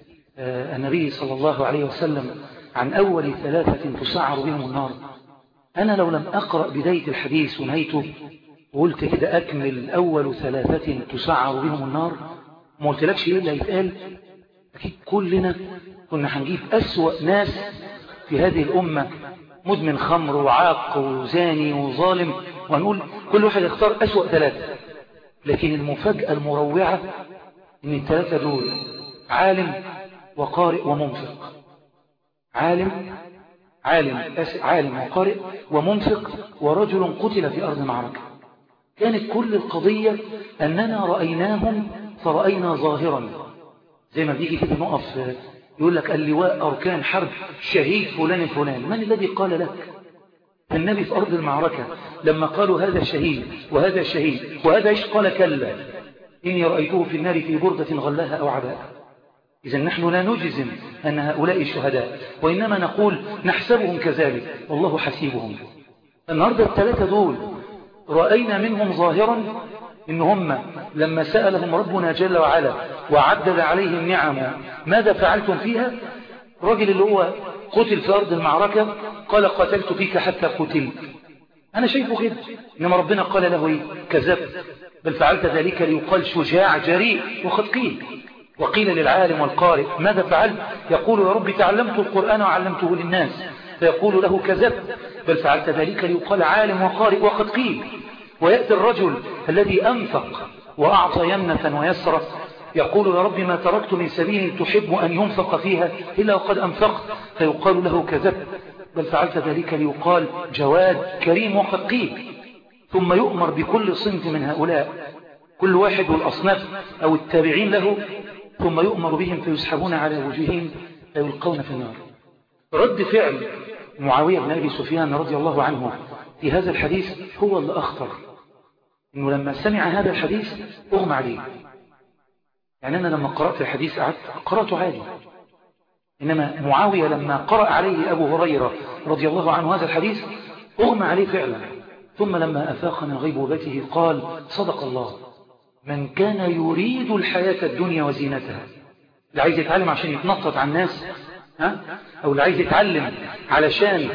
النبي صلى الله عليه وسلم عن أول ثلاثة تسعر بهم النار أنا لو لم أقرأ بداية الحديث ونهيته وقلت كده أكمل أول ثلاثة تسعر بهم النار ما قلتلكش إيه اللي هيتقال أكيد كلنا كنا هنجيب أسوأ ناس في هذه الأمة مدمن خمر وعاق وزاني وظالم وهنقول كل واحد يختار أسوأ ثلاثة لكن المفاجأة المروعة إن الثلاثة دول عالم وقارئ ومنفق عالم عالم عالم وقارئ ومنفق ورجل قتل في أرض معركة كانت كل القضية أننا رأيناهم فرأينا ظاهرا زي ما بيجي كده نقف يقول لك اللواء أركان حرب شهيد فلان فلان من الذي قال لك النبي في أرض المعركة لما قالوا هذا شهيد وهذا شهيد وهذا إيش قال كلا إني رأيته في النار في بردة غلاها أو عباء إذا نحن لا نجزم أن هؤلاء الشهداء وإنما نقول نحسبهم كذلك والله حسيبهم النهاردة الثلاثة دول رأينا منهم ظاهرا إن هم لما سألهم ربنا جل وعلا وعدد عليهم نعمه ماذا فعلتم فيها الرجل اللي هو قتل في أرض المعركة قال قتلت فيك حتى قتلت أنا شايفه كده إنما ربنا قال له إيه كذبت بل فعلت ذلك ليقال شجاع جريء وقد قيل وقيل للعالم والقارئ ماذا فعلت يقول يا رب تعلمت القرآن وعلمته للناس فيقول له كذبت بل فعلت ذلك ليقال عالم وقارئ وقد قيل ويأتي الرجل الذي أنفق وأعطى يمنة ويسرة يقول يا رب ما تركت من سبيل تحب أن ينفق فيها إلا وقد أنفقت فيقال له كذبت بل فعلت ذلك ليقال جواد كريم وقد قيل ثم يؤمر بكل صنف من هؤلاء كل واحد والأصناف أو التابعين له ثم يؤمر بهم فيسحبون على وجوههم فيلقون في النار رد فعل معاوية بن أبي سفيان رضي الله عنه في هذا الحديث هو اللي أخطر إنه لما سمع هذا الحديث أغمى عليه يعني أنا لما قرأت الحديث قعدت قرأته عادي إنما معاوية لما قرأ عليه أبو هريرة رضي الله عنه هذا الحديث أغمى عليه فعلا ثم لما أفاق من غيبوبته قال صدق الله من كان يريد الحياة الدنيا وزينتها اللي عايز يتعلم عشان يتنطط على الناس ها؟ أو اللي عايز يتعلم علشان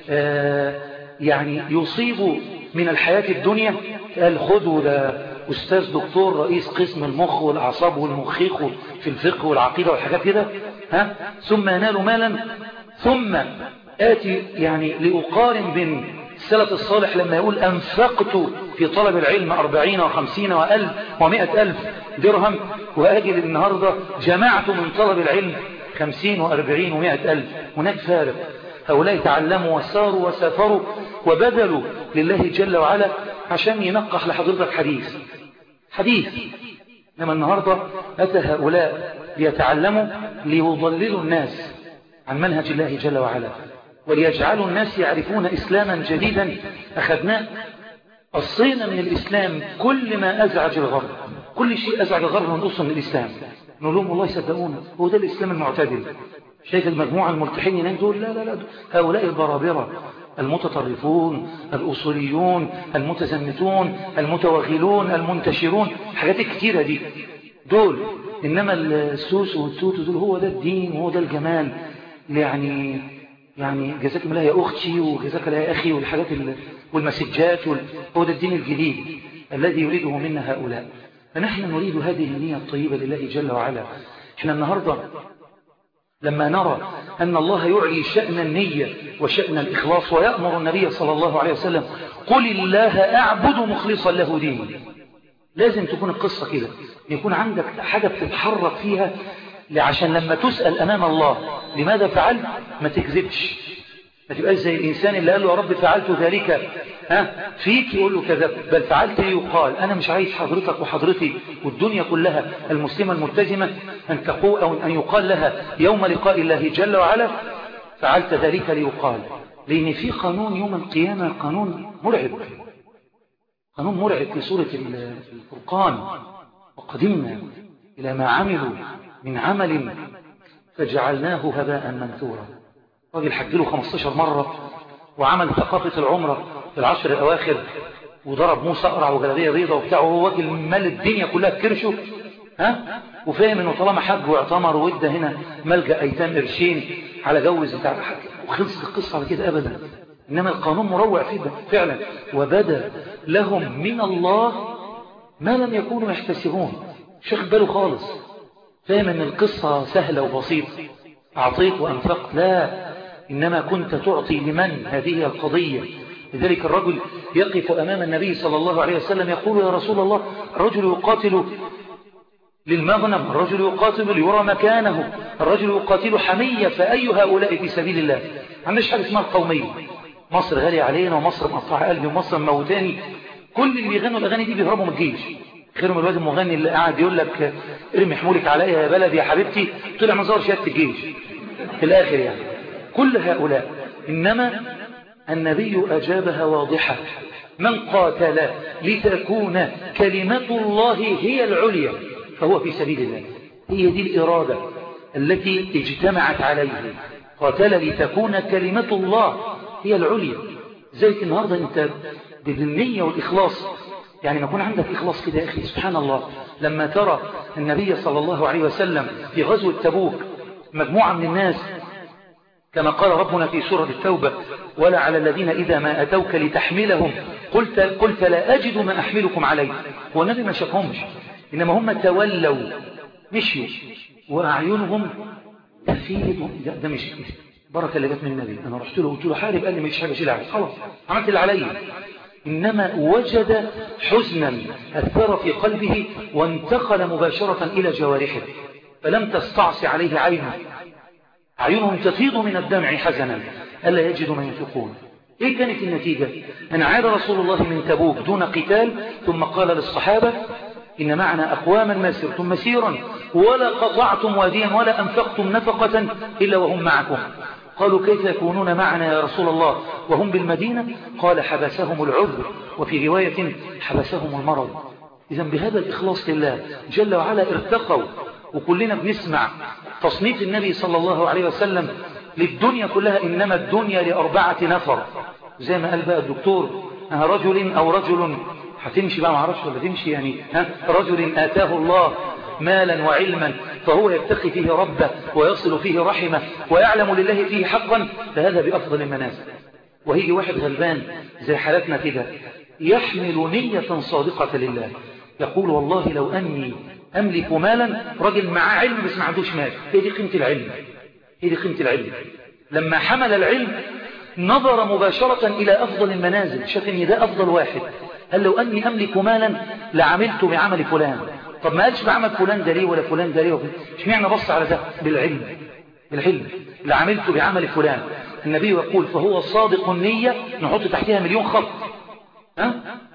آه يعني يصيب من الحياة الدنيا قال خذوا ده أستاذ دكتور رئيس قسم المخ والأعصاب والمخيخ في الفقه والعقيدة والحاجات كده ها ثم ينال مالا ثم آتي يعني لأقارن بين السلف الصالح لما يقول أنفقت في طلب العلم أربعين وخمسين وألف ومائة ألف درهم وأجل النهاردة جمعت من طلب العلم خمسين وأربعين ومائة ألف هناك فارق هؤلاء تعلموا وساروا وسافروا وبذلوا لله جل وعلا عشان ينقح لحضرتك حديث حديث إنما النهاردة أتى هؤلاء ليتعلموا ليضللوا الناس عن منهج الله جل وعلا وليجعلوا الناس يعرفون إسلاما جديدا أخذناه قصينا من الإسلام كل ما أزعج الغرب كل شيء أزعج الغرب ونقصه من الإسلام نقول لهم والله يصدقونا هو ده الإسلام المعتدل شايف المجموعة الملتحين هناك دول لا لا لا هؤلاء البرابرة المتطرفون الأصوليون المتزمتون المتوغلون المنتشرون حاجات كتيرة دي دول إنما السوس والتوت دول هو ده الدين وهو ده الجمال يعني يعني جزاك الله يا أختي وجزاك الله يا أخي والحاجات والمسجات هو ده الدين الجديد الذي يريده منا هؤلاء فنحن نريد هذه النية الطيبة لله جل وعلا احنا النهاردة لما نرى أن الله يعلي شأن النية وشأن الإخلاص ويأمر النبي صلى الله عليه وسلم قل الله أعبد مخلصا له ديني لازم تكون القصة كده يكون عندك حاجة بتتحرك فيها عشان لما تسأل أمام الله لماذا فعلت ما تكذبش ما تبقاش زي الإنسان اللي قال له يا رب فعلت ذلك ها فيك يقول له كذب بل فعلت يقال أنا مش عايز حضرتك وحضرتي والدنيا كلها المسلمة الملتزمة أن تقول أو أن يقال لها يوم لقاء الله جل وعلا فعلت ذلك ليقال لأن في قانون يوم القيامة قانون مرعب قانون مرعب في سورة الفرقان وقدمنا إلى ما عملوا من عمل فجعلناه هباء منثورا راجل حج له 15 مرة وعمل ثقافة العمرة في العشر الأواخر وضرب موسى أقرع وجلابيه بيضة وبتاع وهو واكل مال الدنيا كلها بكرشه ها وفاهم انه طالما حج واعتمر وادى هنا ملجأ ايتام قرشين على جوز بتاع وخلصت القصة على كده ابدا انما القانون مروع فيه فعلا وبدا لهم من الله ما لم يكونوا يحتسبون شيخ باله خالص فاهم ان القصة سهلة وبسيطة اعطيت وانفقت لا انما كنت تعطي لمن هذه القضية لذلك الرجل يقف امام النبي صلى الله عليه وسلم يقول يا رسول الله الرجل يقاتل للمغنم الرجل يقاتل ليرى مكانه الرجل يقاتل حمية فأي هؤلاء في سبيل الله عندش حاجة اسمها القومية مصر غالية علينا ومصر مقطع قلبي ومصر موتاني كل اللي بيغنوا الأغاني دي بيهربوا من الجيش خيرهم الواد المغني اللي قاعد يقول لك ارمي حمولك عليا يا بلدي يا حبيبتي طلع مزار شهادة الجيش في الآخر يعني كل هؤلاء إنما النبي أجابها واضحة من قاتل لتكون كلمة الله هي العليا فهو في سبيل الله هي دي الإرادة التي اجتمعت عليه قاتل لتكون كلمة الله هي العليا زيك النهاردة انت بالنية والإخلاص يعني ما يكون عندك إخلاص كده يا أخي سبحان الله لما ترى النبي صلى الله عليه وسلم في غزوة تبوك مجموعة من الناس كما قال ربنا في سورة التوبة ولا على الذين إذا ما أتوك لتحملهم قلت, قلت لا أجد ما أحملكم عليه هو النبي ما شافهمش إنما هم تولوا مشيوا وأعينهم تفيض ده مش بركة اللي جت من النبي أنا رحت له قلت له حارب قال لي مش حاجة شيل عليك خلاص عملت اللي علي إنما وجد حزنا أثر في قلبه وانتقل مباشرة إلى جوارحه فلم تستعصي عليه عينه أعينهم تفيض من الدمع حزنا ألا يجدوا ما ينفقون إيه كانت النتيجة أن عاد رسول الله من تبوك دون قتال ثم قال للصحابة إن معنا أقواما ما سرتم مسيرا ولا قطعتم واديا ولا أنفقتم نفقة إلا وهم معكم قالوا كيف يكونون معنا يا رسول الله وهم بالمدينة قال حبسهم العذر وفي رواية حبسهم المرض إذا بهذا الإخلاص لله جل وعلا ارتقوا وكلنا بنسمع تصنيف النبي صلى الله عليه وسلم للدنيا كلها إنما الدنيا لأربعة نفر زي ما قال بقى الدكتور رجل أو رجل هتمشي بقى معرفش ولا تمشي يعني ها رجل آتاه الله مالا وعلما فهو يتقي فيه ربه ويصل فيه رحمه ويعلم لله فيه حقا فهذا بأفضل المنازل وهيجي واحد غلبان زي حالتنا كده يحمل نية صادقة لله يقول والله لو أني أملك مالا رجل معاه علم بس ما عندوش مال هي دي قيمة العلم هي دي قيمة العلم لما حمل العلم نظر مباشرة إلى أفضل المنازل شاف إن ده أفضل واحد قال لو أني أملك مالا لعملت بعمل فلان طب ما قالش بعمل فلان ده ليه ولا فلان ده ليه مش معنى بص على ده بالعلم بالعلم لعملت بعمل فلان النبي يقول فهو صادق النية نحط تحتها مليون خط ها؟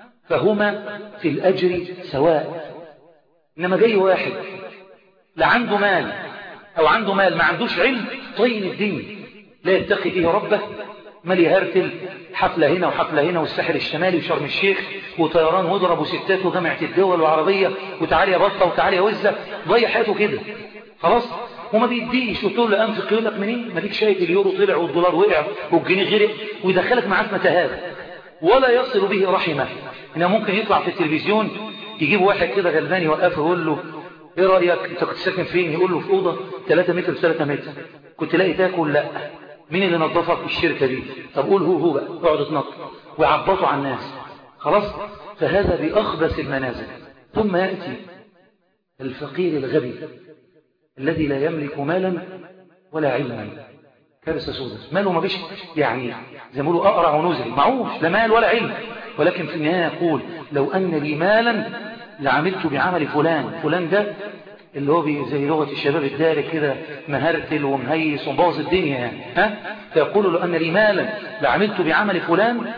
فهما في الأجر سواء إنما جاي واحد لا عنده مال أو عنده مال ما عندوش علم طين الدين لا يتقي فيه ربه مال يهرتل حفلة هنا وحفلة هنا والساحل الشمالي وشرم الشيخ وطيران واضرب وستات وجامعة الدول وعربية وتعالي يا بطة وتعالي يا وزة ضيع حياته كده خلاص وما بيديش وتقول له أنفق يقول لك منين ما ديك شايف اليورو طلع والدولار وقع والجنيه غرق ويدخلك معاه في متاهات ولا يصل به رحمه إنه ممكن يطلع في التلفزيون يجيب واحد كده غلبان يوقفه ويقول له ايه رأيك انت كنت ساكن فين يقول له في أوضة 3 متر في 3 متر كنت لاقي تاكل لا مين اللي نظفك الشركة دي طب قول هو هو بقى اقعد اتنطط ويعبطوا على الناس خلاص فهذا بأخبث المنازل ثم يأتي الفقير الغبي الذي لا يملك مالا ولا علما كارثة سودة ماله ما بيش يعني زي ما بيقولوا أقرع ونزل معوش لا مال ولا علم ولكن في النهاية يقول لو أن لي مالا لعملت بعمل فلان فلان ده اللي هو زي لغة الشباب الدارك كده مهرتل ومهيس ومبوظ الدنيا يعني ها فيقول لو أن لي مالا لعملت بعمل فلان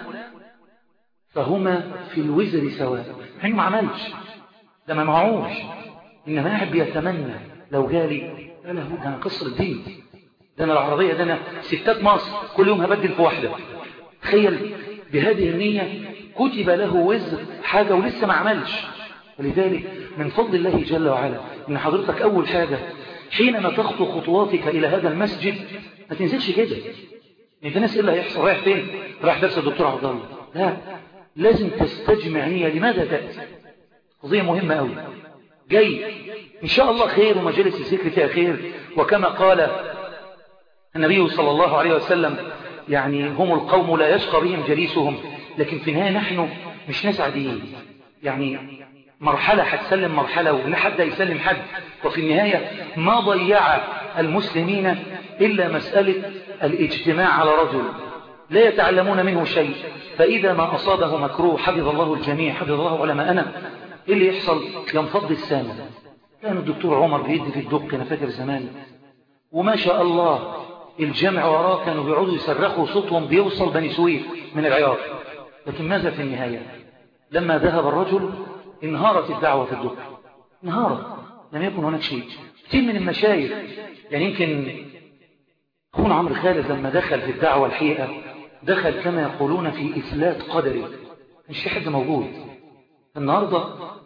فهما في الوزر سواء حين ما عملش ده ما معوش إنما قاعد بيتمنى لو جالي له ده قصر الدين ده انا العربية ده انا ستات مصر كل يوم هبدل في واحدة تخيل بهذه النية كتب له وزر حاجة ولسه ما عملش ولذلك من فضل الله جل وعلا ان حضرتك اول حاجة حينما تخطو خطواتك الى هذا المسجد ما تنزلش كده انت ناس ايه اللي هيحصل رايح فين رايح درس الدكتور عبد الله لا لازم تستجمع نية لماذا تأتي قضية مهمة قوي جاي إن شاء الله خير ومجالس الذكر فيها خير وكما قال النبي صلى الله عليه وسلم يعني هم القوم لا يشقى بهم جليسهم لكن في النهاية نحن مش ناس عاديين يعني مرحلة هتسلم مرحلة ولا حد يسلم حد وفي النهاية ما ضيع المسلمين إلا مسألة الاجتماع على رجل لا يتعلمون منه شيء فإذا ما أصابه مكروه حفظ الله الجميع حفظ الله علماءنا إيه اللي يحصل ينفض السامة كان الدكتور عمر بيدي في الدق أنا فاكر زمان وما شاء الله الجمع وراه كانوا بيقعدوا يصرخوا صوتهم بيوصل بني سويف من العياط لكن ماذا في النهاية لما ذهب الرجل انهارت الدعوة في الدق انهارت لم يكن هناك شيء كثير من المشايخ يعني يمكن أخونا عمرو خالد لما دخل في الدعوة الحقيقة دخل كما يقولون في إثلات قدري مش في حد موجود النهاردة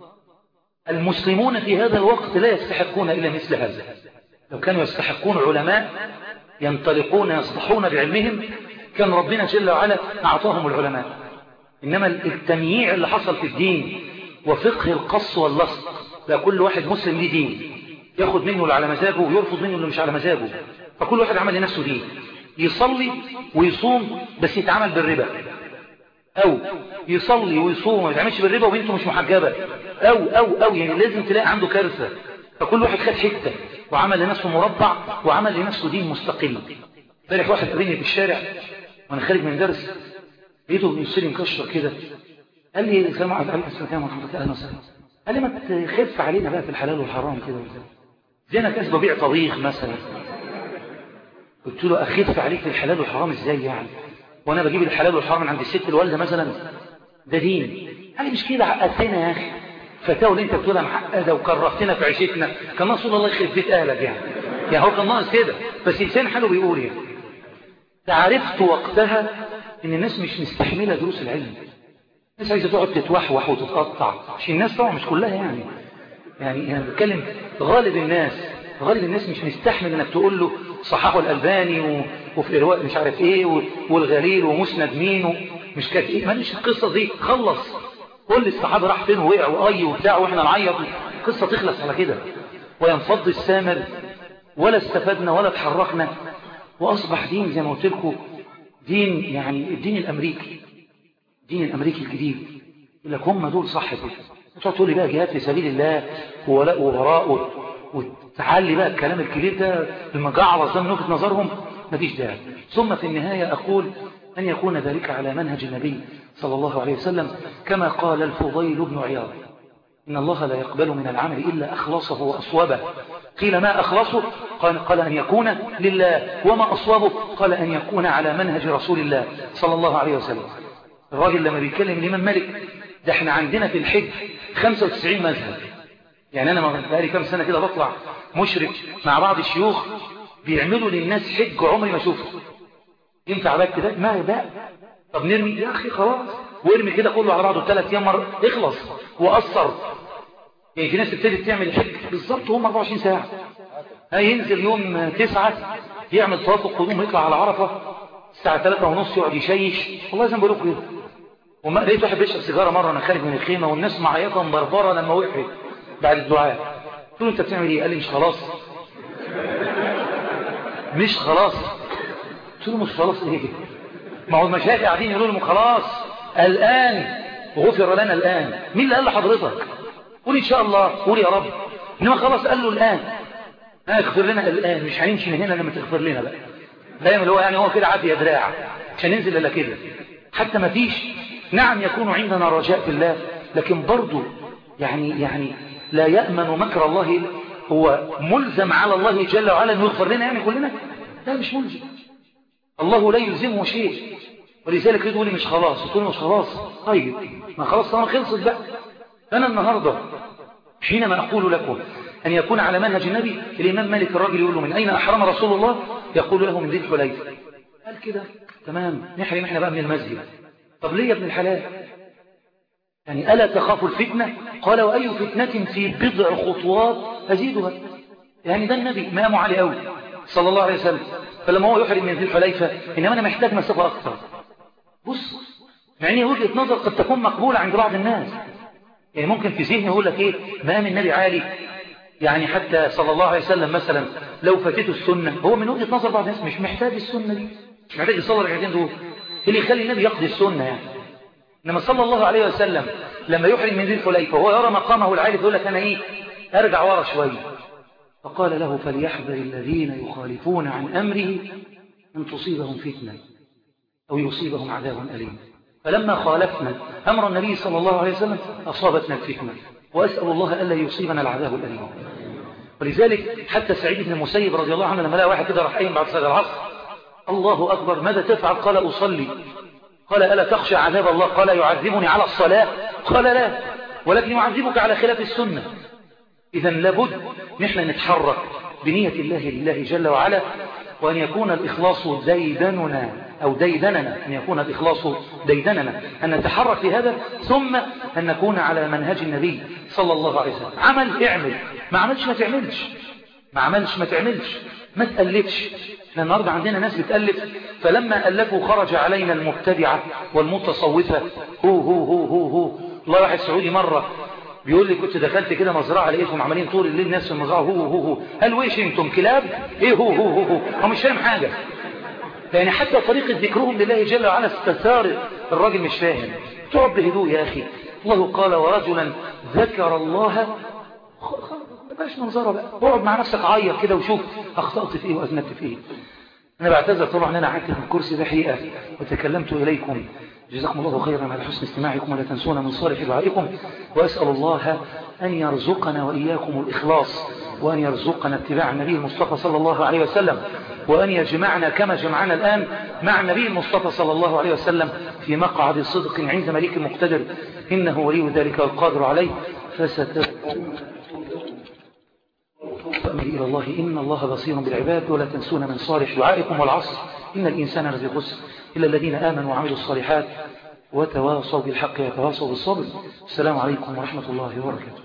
المسلمون في هذا الوقت لا يستحقون إلا مثل هذا لو كانوا يستحقون علماء ينطلقون يصلحون بعلمهم كان ربنا جل وعلا أعطاهم العلماء إنما التمييع اللي حصل في الدين وفقه القص واللصق لا كل واحد مسلم ليه دين ياخد منه اللي على مزاجه ويرفض منه اللي مش على مزاجه فكل واحد عمل لنفسه دين يصلي ويصوم بس يتعامل بالربا أو يصلي ويصوم وما يتعاملش بالربا وبنته مش محجبة أو أو أو يعني لازم تلاقي عنده كارثة فكل واحد خد حتة وعمل لنفسه مربع وعمل لنفسه دين مستقل امبارح واحد قابلني في الشارع وانا خارج من درس لقيته بيشتري مكشر كده قال لي السلام عليكم السلام ورحمه الله اهلا وسهلا قال لي ما تخف علينا بقى في الحلال والحرام كده زي انا كاس ببيع طبيخ مثلا قلت له اخف عليك في الحلال والحرام ازاي يعني وانا بجيب الحلال والحرام من عند الست الوالده مثلا ده دين قال لي مش كده عقدتنا يا اخي فتاوى اللي انت بتقولها معقده وكرهتنا في عيشتنا كان ناقص الله يخرب بيت اهلك يعني يعني هو كان ناقص كده بس لسان حاله بيقول يعني تعرفت وقتها ان الناس مش مستحمله دروس العلم الناس عايزه تقعد تتوحوح وتتقطع مش الناس طبعا مش كلها يعني يعني انا بتكلم غالب الناس غالب الناس مش مستحمل انك تقول له صححه الالباني و... وفي ارواء مش عارف ايه و... والغليل ومسند مين و... مش كانت ايه ماليش القصه دي خلص كل الصحابه راح فين ووقع واي وبتاع واحنا نعيط القصه تخلص على كده وينفض السامر ولا استفدنا ولا تحركنا واصبح دين زي ما قلت لكم دين يعني الدين الامريكي الدين الامريكي الجديد يقول لك هم دول صح كده تقعد تقول لي بقى جهاد في سبيل الله وولاء وبراء وتعلي بقى الكلام الكبير ده المجعرة زي من وجهة نظرهم مفيش داعي ثم في النهاية أقول أن يكون ذلك على منهج النبي صلى الله عليه وسلم كما قال الفضيل بن عياض إن الله لا يقبل من العمل إلا أخلصه وأصوبه قيل ما أخلصه قال, قال أن يكون لله وما أصوبه قال أن يكون على منهج رسول الله صلى الله عليه وسلم الراجل لما بيتكلم الإمام مالك ده احنا عندنا في الحج 95 مذهب يعني أنا بقالي كام سنة كده بطلع مشرك مع بعض الشيوخ بيعملوا للناس حج عمري ما شفته ينفع بقى كده ما بقى طب نرمي يا أخي خلاص وارمي كده كله على بعضه ثلاث أيام مرة اخلص وأثر يعني في ناس تبتدي تعمل الحج بالظبط هم 24 ساعة هينزل يوم تسعة يعمل طواف القدوم ويطلع على عرفة الساعة 3 ونص يقعد يشيش والله زي ما بقول لكم كده وما لقيت واحد بيشرب سيجارة مرة أنا خارج من الخيمة والناس معيطة مبربرة لما وقفت بعد الدعاء قلت له أنت بتعمل إيه؟ قال لي مش خلاص مش خلاص قلت له مش خلاص إيه ما هو المشايخ قاعدين يقولوا لهم خلاص الآن غفر لنا الآن مين اللي قال لحضرتك قول إن شاء الله قول يا رب إنما خلاص قال له الآن اغفر لنا الآن مش هنمشي من هنا لما تغفر لنا بقى دايما اللي هو يعني هو كده عافية دراع مش هننزل إلا كده حتى ما فيش نعم يكون عندنا رجاء في الله لكن برضه يعني يعني لا يأمن مكر الله هو ملزم على الله جل وعلا أنه يغفر لنا يعني كلنا لا مش ملزم الله لا يلزمه شيء ولذلك يقول لي مش خلاص قلت له مش خلاص طيب ما خلاص طالما خلصت بقى أنا النهاردة حينما أقول لكم أن يكون على منهج النبي الإمام مالك الراجل يقول له من أين أحرم رسول الله يقول له من ذي الحليفة قال كده تمام نحرم احنا بقى من المسجد طب ليه يا ابن الحلال يعني ألا تخاف الفتنة قال وأي فتنة في بضع خطوات أزيدها يعني ده النبي إمامه علي أوي صلى الله عليه وسلم فلما هو يحرم من ذي الحليفة إنما أنا محتاج مسافة أكثر بص مع ان وجهة نظر قد تكون مقبولة عند بعض الناس يعني ممكن في ذهنه يقول لك ايه مقام النبي عالي يعني حتى صلى الله عليه وسلم مثلا لو فاتته السنة هو من وجهة نظر بعض الناس مش محتاج السنة دي مش محتاج يصلي الركعتين دول اللي يخلي النبي يقضي السنة يعني انما صلى الله عليه وسلم لما يحرم من ذي الحليفة وهو يرى مقامه العالي يقول لك انا ايه ارجع ورا شوية فقال له فليحذر الذين يخالفون عن امره ان تصيبهم فتنة او يصيبهم عذاب اليم فلما خالفنا أمر النبي صلى الله عليه وسلم أصابتنا الفتنة وأسأل الله ألا يصيبنا العذاب الأليم ولذلك حتى سعيد بن المسيب رضي الله عنه لما لقى واحد كده راح قايم بعد صلاة العصر الله أكبر ماذا تفعل قال أصلي قال ألا تخشى عذاب الله قال يعذبني على الصلاة قال لا ولكن يعذبك على خلاف السنة إذا لابد نحن نتحرك بنية الله لله جل وعلا وأن يكون الإخلاص ديدننا أو ديدننا أن يكون الإخلاص ديدننا أن نتحرك في هذا ثم أن نكون على منهج النبي صلى الله عليه وسلم عمل اعمل ما عملش ما تعملش ما عملش ما تعملش ما تألفش احنا النهاردة عندنا ناس بتألف فلما ألفوا خرج علينا المبتدعة والمتصوفة هو هو هو هو هو الله واحد سعودي مرة بيقول لي كنت دخلت كده مزرعة لقيتهم عمالين طول الليل ناس في المزرعة هو هو هو هل ويش انتم كلاب ايه هو هو هو هو هو مش فاهم حاجة يعني حتى طريقة ذكرهم لله جل وعلا استثار الراجل مش فاهم تقعد بهدوء يا أخي الله قال ورجلا ذكر الله بلاش منظره بقى اقعد مع نفسك عيط كده وشوف اخطأت في ايه واذنبت في ايه انا بعتذر طبعا ان انا قعدت في الكرسي ده حقيقه وتكلمت اليكم جزاكم الله خيرا على حسن استماعكم ولا تنسونا من صالح دعائكم واسال الله ان يرزقنا واياكم الاخلاص وان يرزقنا اتباع النبي المصطفى صلى الله عليه وسلم وان يجمعنا كما جمعنا الان مع النبي المصطفى صلى الله عليه وسلم في مقعد صدق عند مليك مقتدر انه ولي ذلك والقادر عليه فستكون فأمر إلى الله إن الله بصير بالعباد ولا تنسون من صالح دعائكم والعصر إن الإنسان لفي خسر إلا الذين آمنوا وعملوا الصالحات وتواصوا بالحق وتواصوا بالصبر السلام عليكم ورحمة الله وبركاته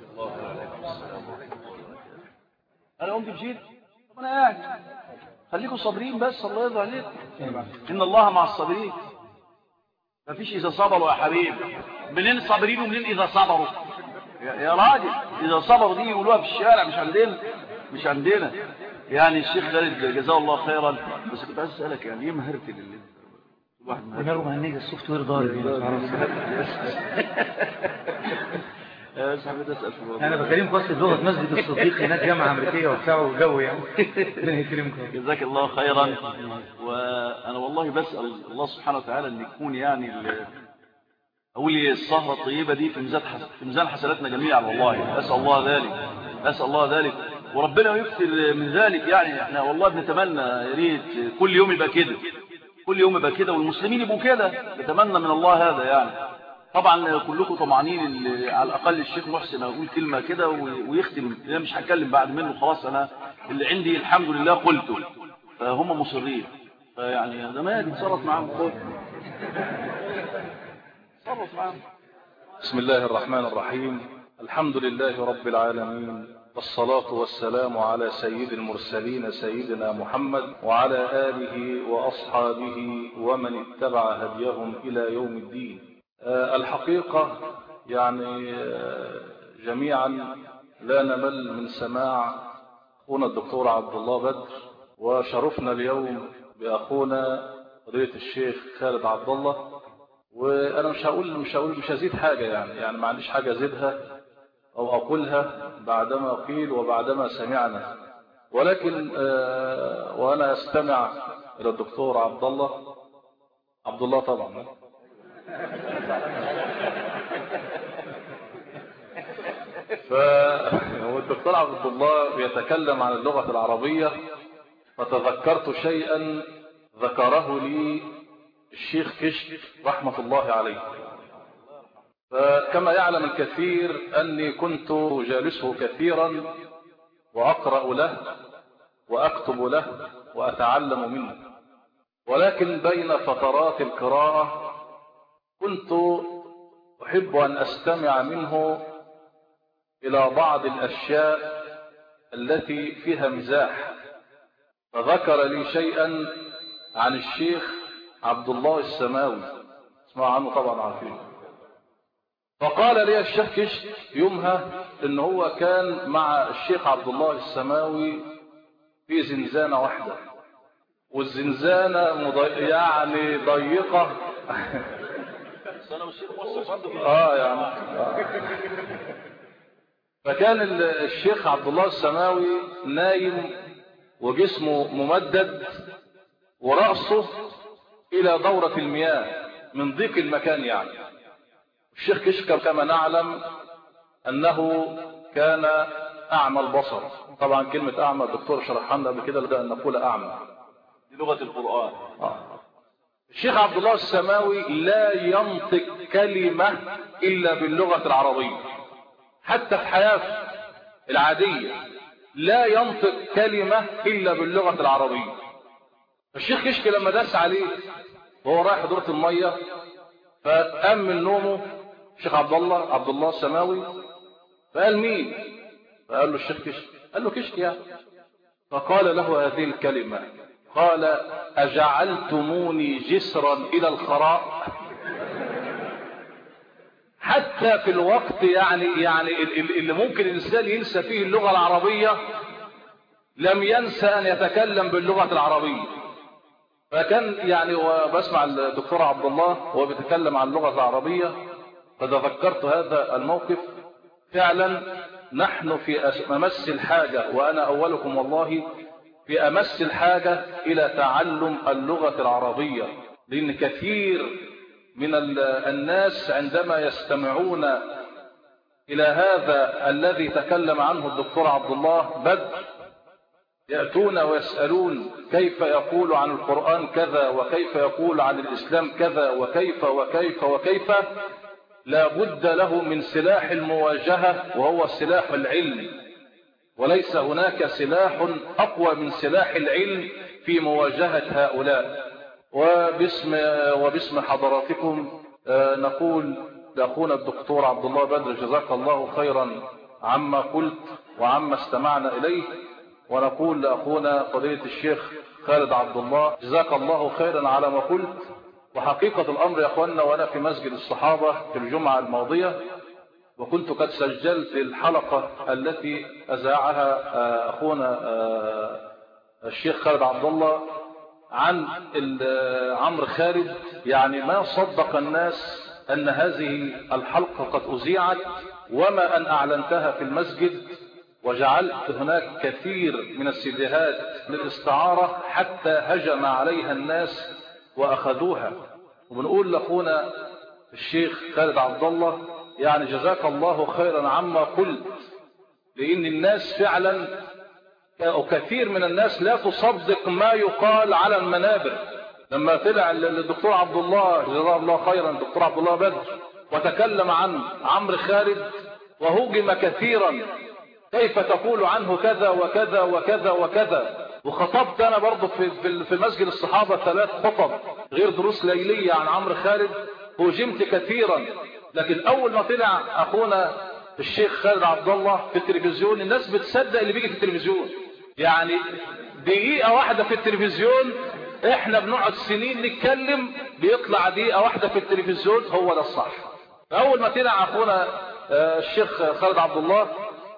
أنا قمت مشيت طب أنا قاعد خليكم صابرين بس الله يرضى عليكم إن الله مع الصابرين مفيش إذا صبروا يا حبيب منين الصابرين ومنين إذا صبروا يا يا راجل إذا صبروا دي يقولوها في الشارع مش عندنا مش عندنا يعني الشيخ خالد جزاه الله خيرا بس كنت عايز أسألك يعني إيه مهرتي لله واحد مهرتي دماغه مهنجة السوفت وير ضارب يعني بس حبيت أسأل في الموضوع. أنا بكلمك وسط لغة مسجد الصديق هناك جامعة أمريكية وبتاع وجو يعني ربنا يكرمكم جزاك الله خيرا وانا والله بسال الله سبحانه وتعالى ان يكون يعني ال- اقول السهره الطيبه دي في ميزان حس- في ميزان حسناتنا جميعا والله اسال الله ذلك اسال الله ذلك وربنا يكثر من ذلك يعني احنا والله بنتمنى يا ريت كل يوم يبقى كده كل يوم يبقى كده والمسلمين يبقوا كده نتمنى من الله هذا يعني طبعا كلكم طمعانين ال- على الاقل الشيخ محسن اقول كلمه كده و- ويختم انا مش هتكلم بعد منه خلاص انا اللي عندي الحمد لله قلته فهم مصرين فيعني ده ما يتصرف معاهم خد تصرف معاهم بسم الله الرحمن الرحيم الحمد لله رب العالمين والصلاة والسلام على سيد المرسلين سيدنا محمد وعلى آله وأصحابه ومن اتبع هديهم إلى يوم الدين آه، الحقيقة يعني آه، جميعا لا نمل من سماع أخونا الدكتور عبد الله بدر وشرفنا اليوم بأخونا فضيلة الشيخ خالد عبد الله وانا مش هقول مش هقول مش هزيد حاجه يعني يعني ما عنديش حاجه ازيدها او اقولها بعدما قيل وبعدما سمعنا ولكن آه وانا استمع الى الدكتور عبد الله عبد الله طبعا فهو الدكتور عبد الله يتكلم عن اللغه العربيه فتذكرت شيئا ذكره لي الشيخ كشك رحمة الله عليه فكما يعلم الكثير أني كنت أجالسه كثيرا وأقرأ له وأكتب له وأتعلم منه ولكن بين فترات القراءة كنت أحب أن أستمع منه إلى بعض الأشياء التي فيها مزاح فذكر لي شيئا عن الشيخ عبد الله السماوي اسمع عنه طبعا عارفين فقال لي الشيخ كشك يومها ان هو كان مع الشيخ عبد الله السماوي في زنزانة واحدة والزنزانة مضي... يعني ضيقة اه يعني آه. فكان الشيخ عبد الله السماوي نايم وجسمه ممدد ورأسه إلى دورة المياه من ضيق المكان يعني الشيخ كشكر كما نعلم أنه كان أعمى البصر طبعا كلمة أعمى الدكتور شرح لنا قبل كده لدى أن نقول أعمى دي لغة القرآن آه. الشيخ عبد الله السماوي لا ينطق كلمة إلا باللغة العربية حتى في حياته العادية لا ينطق كلمة إلا باللغة العربية الشيخ كشك لما داس عليه وهو رايح دورة المية فقام من نومه الشيخ عبد الله عبد الله السماوي فقال مين فقال له الشيخ كشك قال له كشك يا فقال له هذه الكلمة قال أجعلتموني جسرا إلى الخراء حتى في الوقت يعني يعني اللي ممكن الإنسان ينسى فيه اللغة العربية لم ينسى أن يتكلم باللغة العربية فكان يعني وبسمع الدكتور عبد الله وهو بيتكلم عن اللغة العربية فتذكرت هذا الموقف فعلا نحن في أمس الحاجة وأنا أولكم والله في أمس الحاجة إلى تعلم اللغة العربية لأن كثير من الناس عندما يستمعون إلى هذا الذي تكلم عنه الدكتور عبد الله بدر يأتون ويسألون كيف يقول عن القرآن كذا وكيف يقول عن الإسلام كذا وكيف وكيف وكيف لا بد له من سلاح المواجهة وهو سلاح العلم وليس هناك سلاح أقوى من سلاح العلم في مواجهة هؤلاء وباسم, وباسم حضراتكم نقول لأخونا الدكتور عبد الله بدر جزاك الله خيرا عما قلت وعما استمعنا إليه ونقول لأخونا فضيلة الشيخ خالد عبد الله جزاك الله خيرا على ما قلت وحقيقة الأمر يا أخوانا وأنا في مسجد الصحابة في الجمعة الماضية وكنت قد سجلت الحلقة التي أذاعها أخونا الشيخ خالد عبد الله عن عمرو خالد يعني ما صدق الناس أن هذه الحلقة قد أذيعت وما أن أعلنتها في المسجد وجعلت هناك كثير من السيديهات للاستعارة حتى هجم عليها الناس وأخذوها وبنقول لأخونا الشيخ خالد عبد الله يعني جزاك الله خيرا عما قلت لأن الناس فعلا أو كثير من الناس لا تصدق ما يقال على المنابر لما طلع الدكتور عبد الله جزاه الله خيرا الدكتور عبد الله بدر وتكلم عن عمرو خالد وهجم كثيرا كيف تقول عنه كذا وكذا وكذا وكذا وخطبت انا برضه في في مسجد الصحابه ثلاث خطب غير دروس ليليه عن عمرو خالد هجمت كثيرا لكن اول ما طلع اخونا الشيخ خالد عبد الله في التلفزيون الناس بتصدق اللي بيجي في التلفزيون يعني دقيقه واحده في التلفزيون احنا بنقعد سنين نتكلم بيطلع دقيقه واحده في التلفزيون هو ده الصح اول ما طلع اخونا الشيخ خالد عبد الله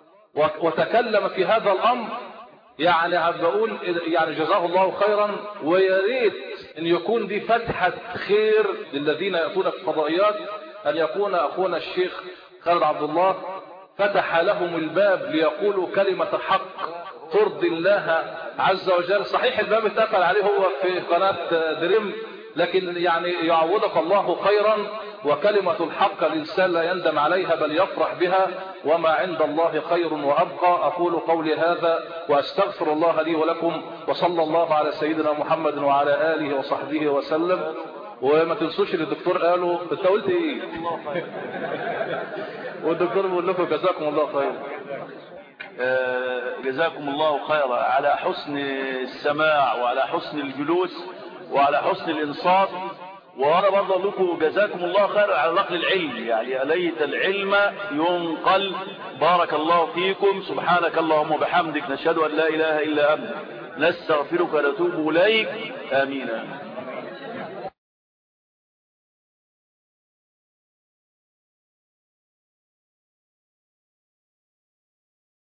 وتكلم في هذا الامر يعني بقول يعني جزاه الله خيرا ويا ريت ان يكون دي فتحه خير للذين ياتون في الفضائيات ان يكون اخونا الشيخ خالد عبد الله فتح لهم الباب ليقولوا كلمه حق ترضي الله عز وجل صحيح الباب اتقل عليه هو في قناه دريم لكن يعني يعوضك الله خيرا وكلمة الحق الإنسان لا يندم عليها بل يفرح بها وما عند الله خير وأبقى أقول قولي هذا وأستغفر الله لي ولكم وصلى الله على سيدنا محمد وعلى آله وصحبه وسلم وما تنسوش اللي الدكتور قاله انت قلت ايه والدكتور بيقول لكم جزاكم الله خير آه، جزاكم الله خيرا على حسن السماع وعلى حسن الجلوس وعلى حسن الإنصات وأنا برضه أقول لكم جزاكم الله خيرا على نقل العلم يعني أليت العلم ينقل بارك الله فيكم سبحانك اللهم وبحمدك نشهد أن لا إله إلا أنت نستغفرك ونتوب إليك آمين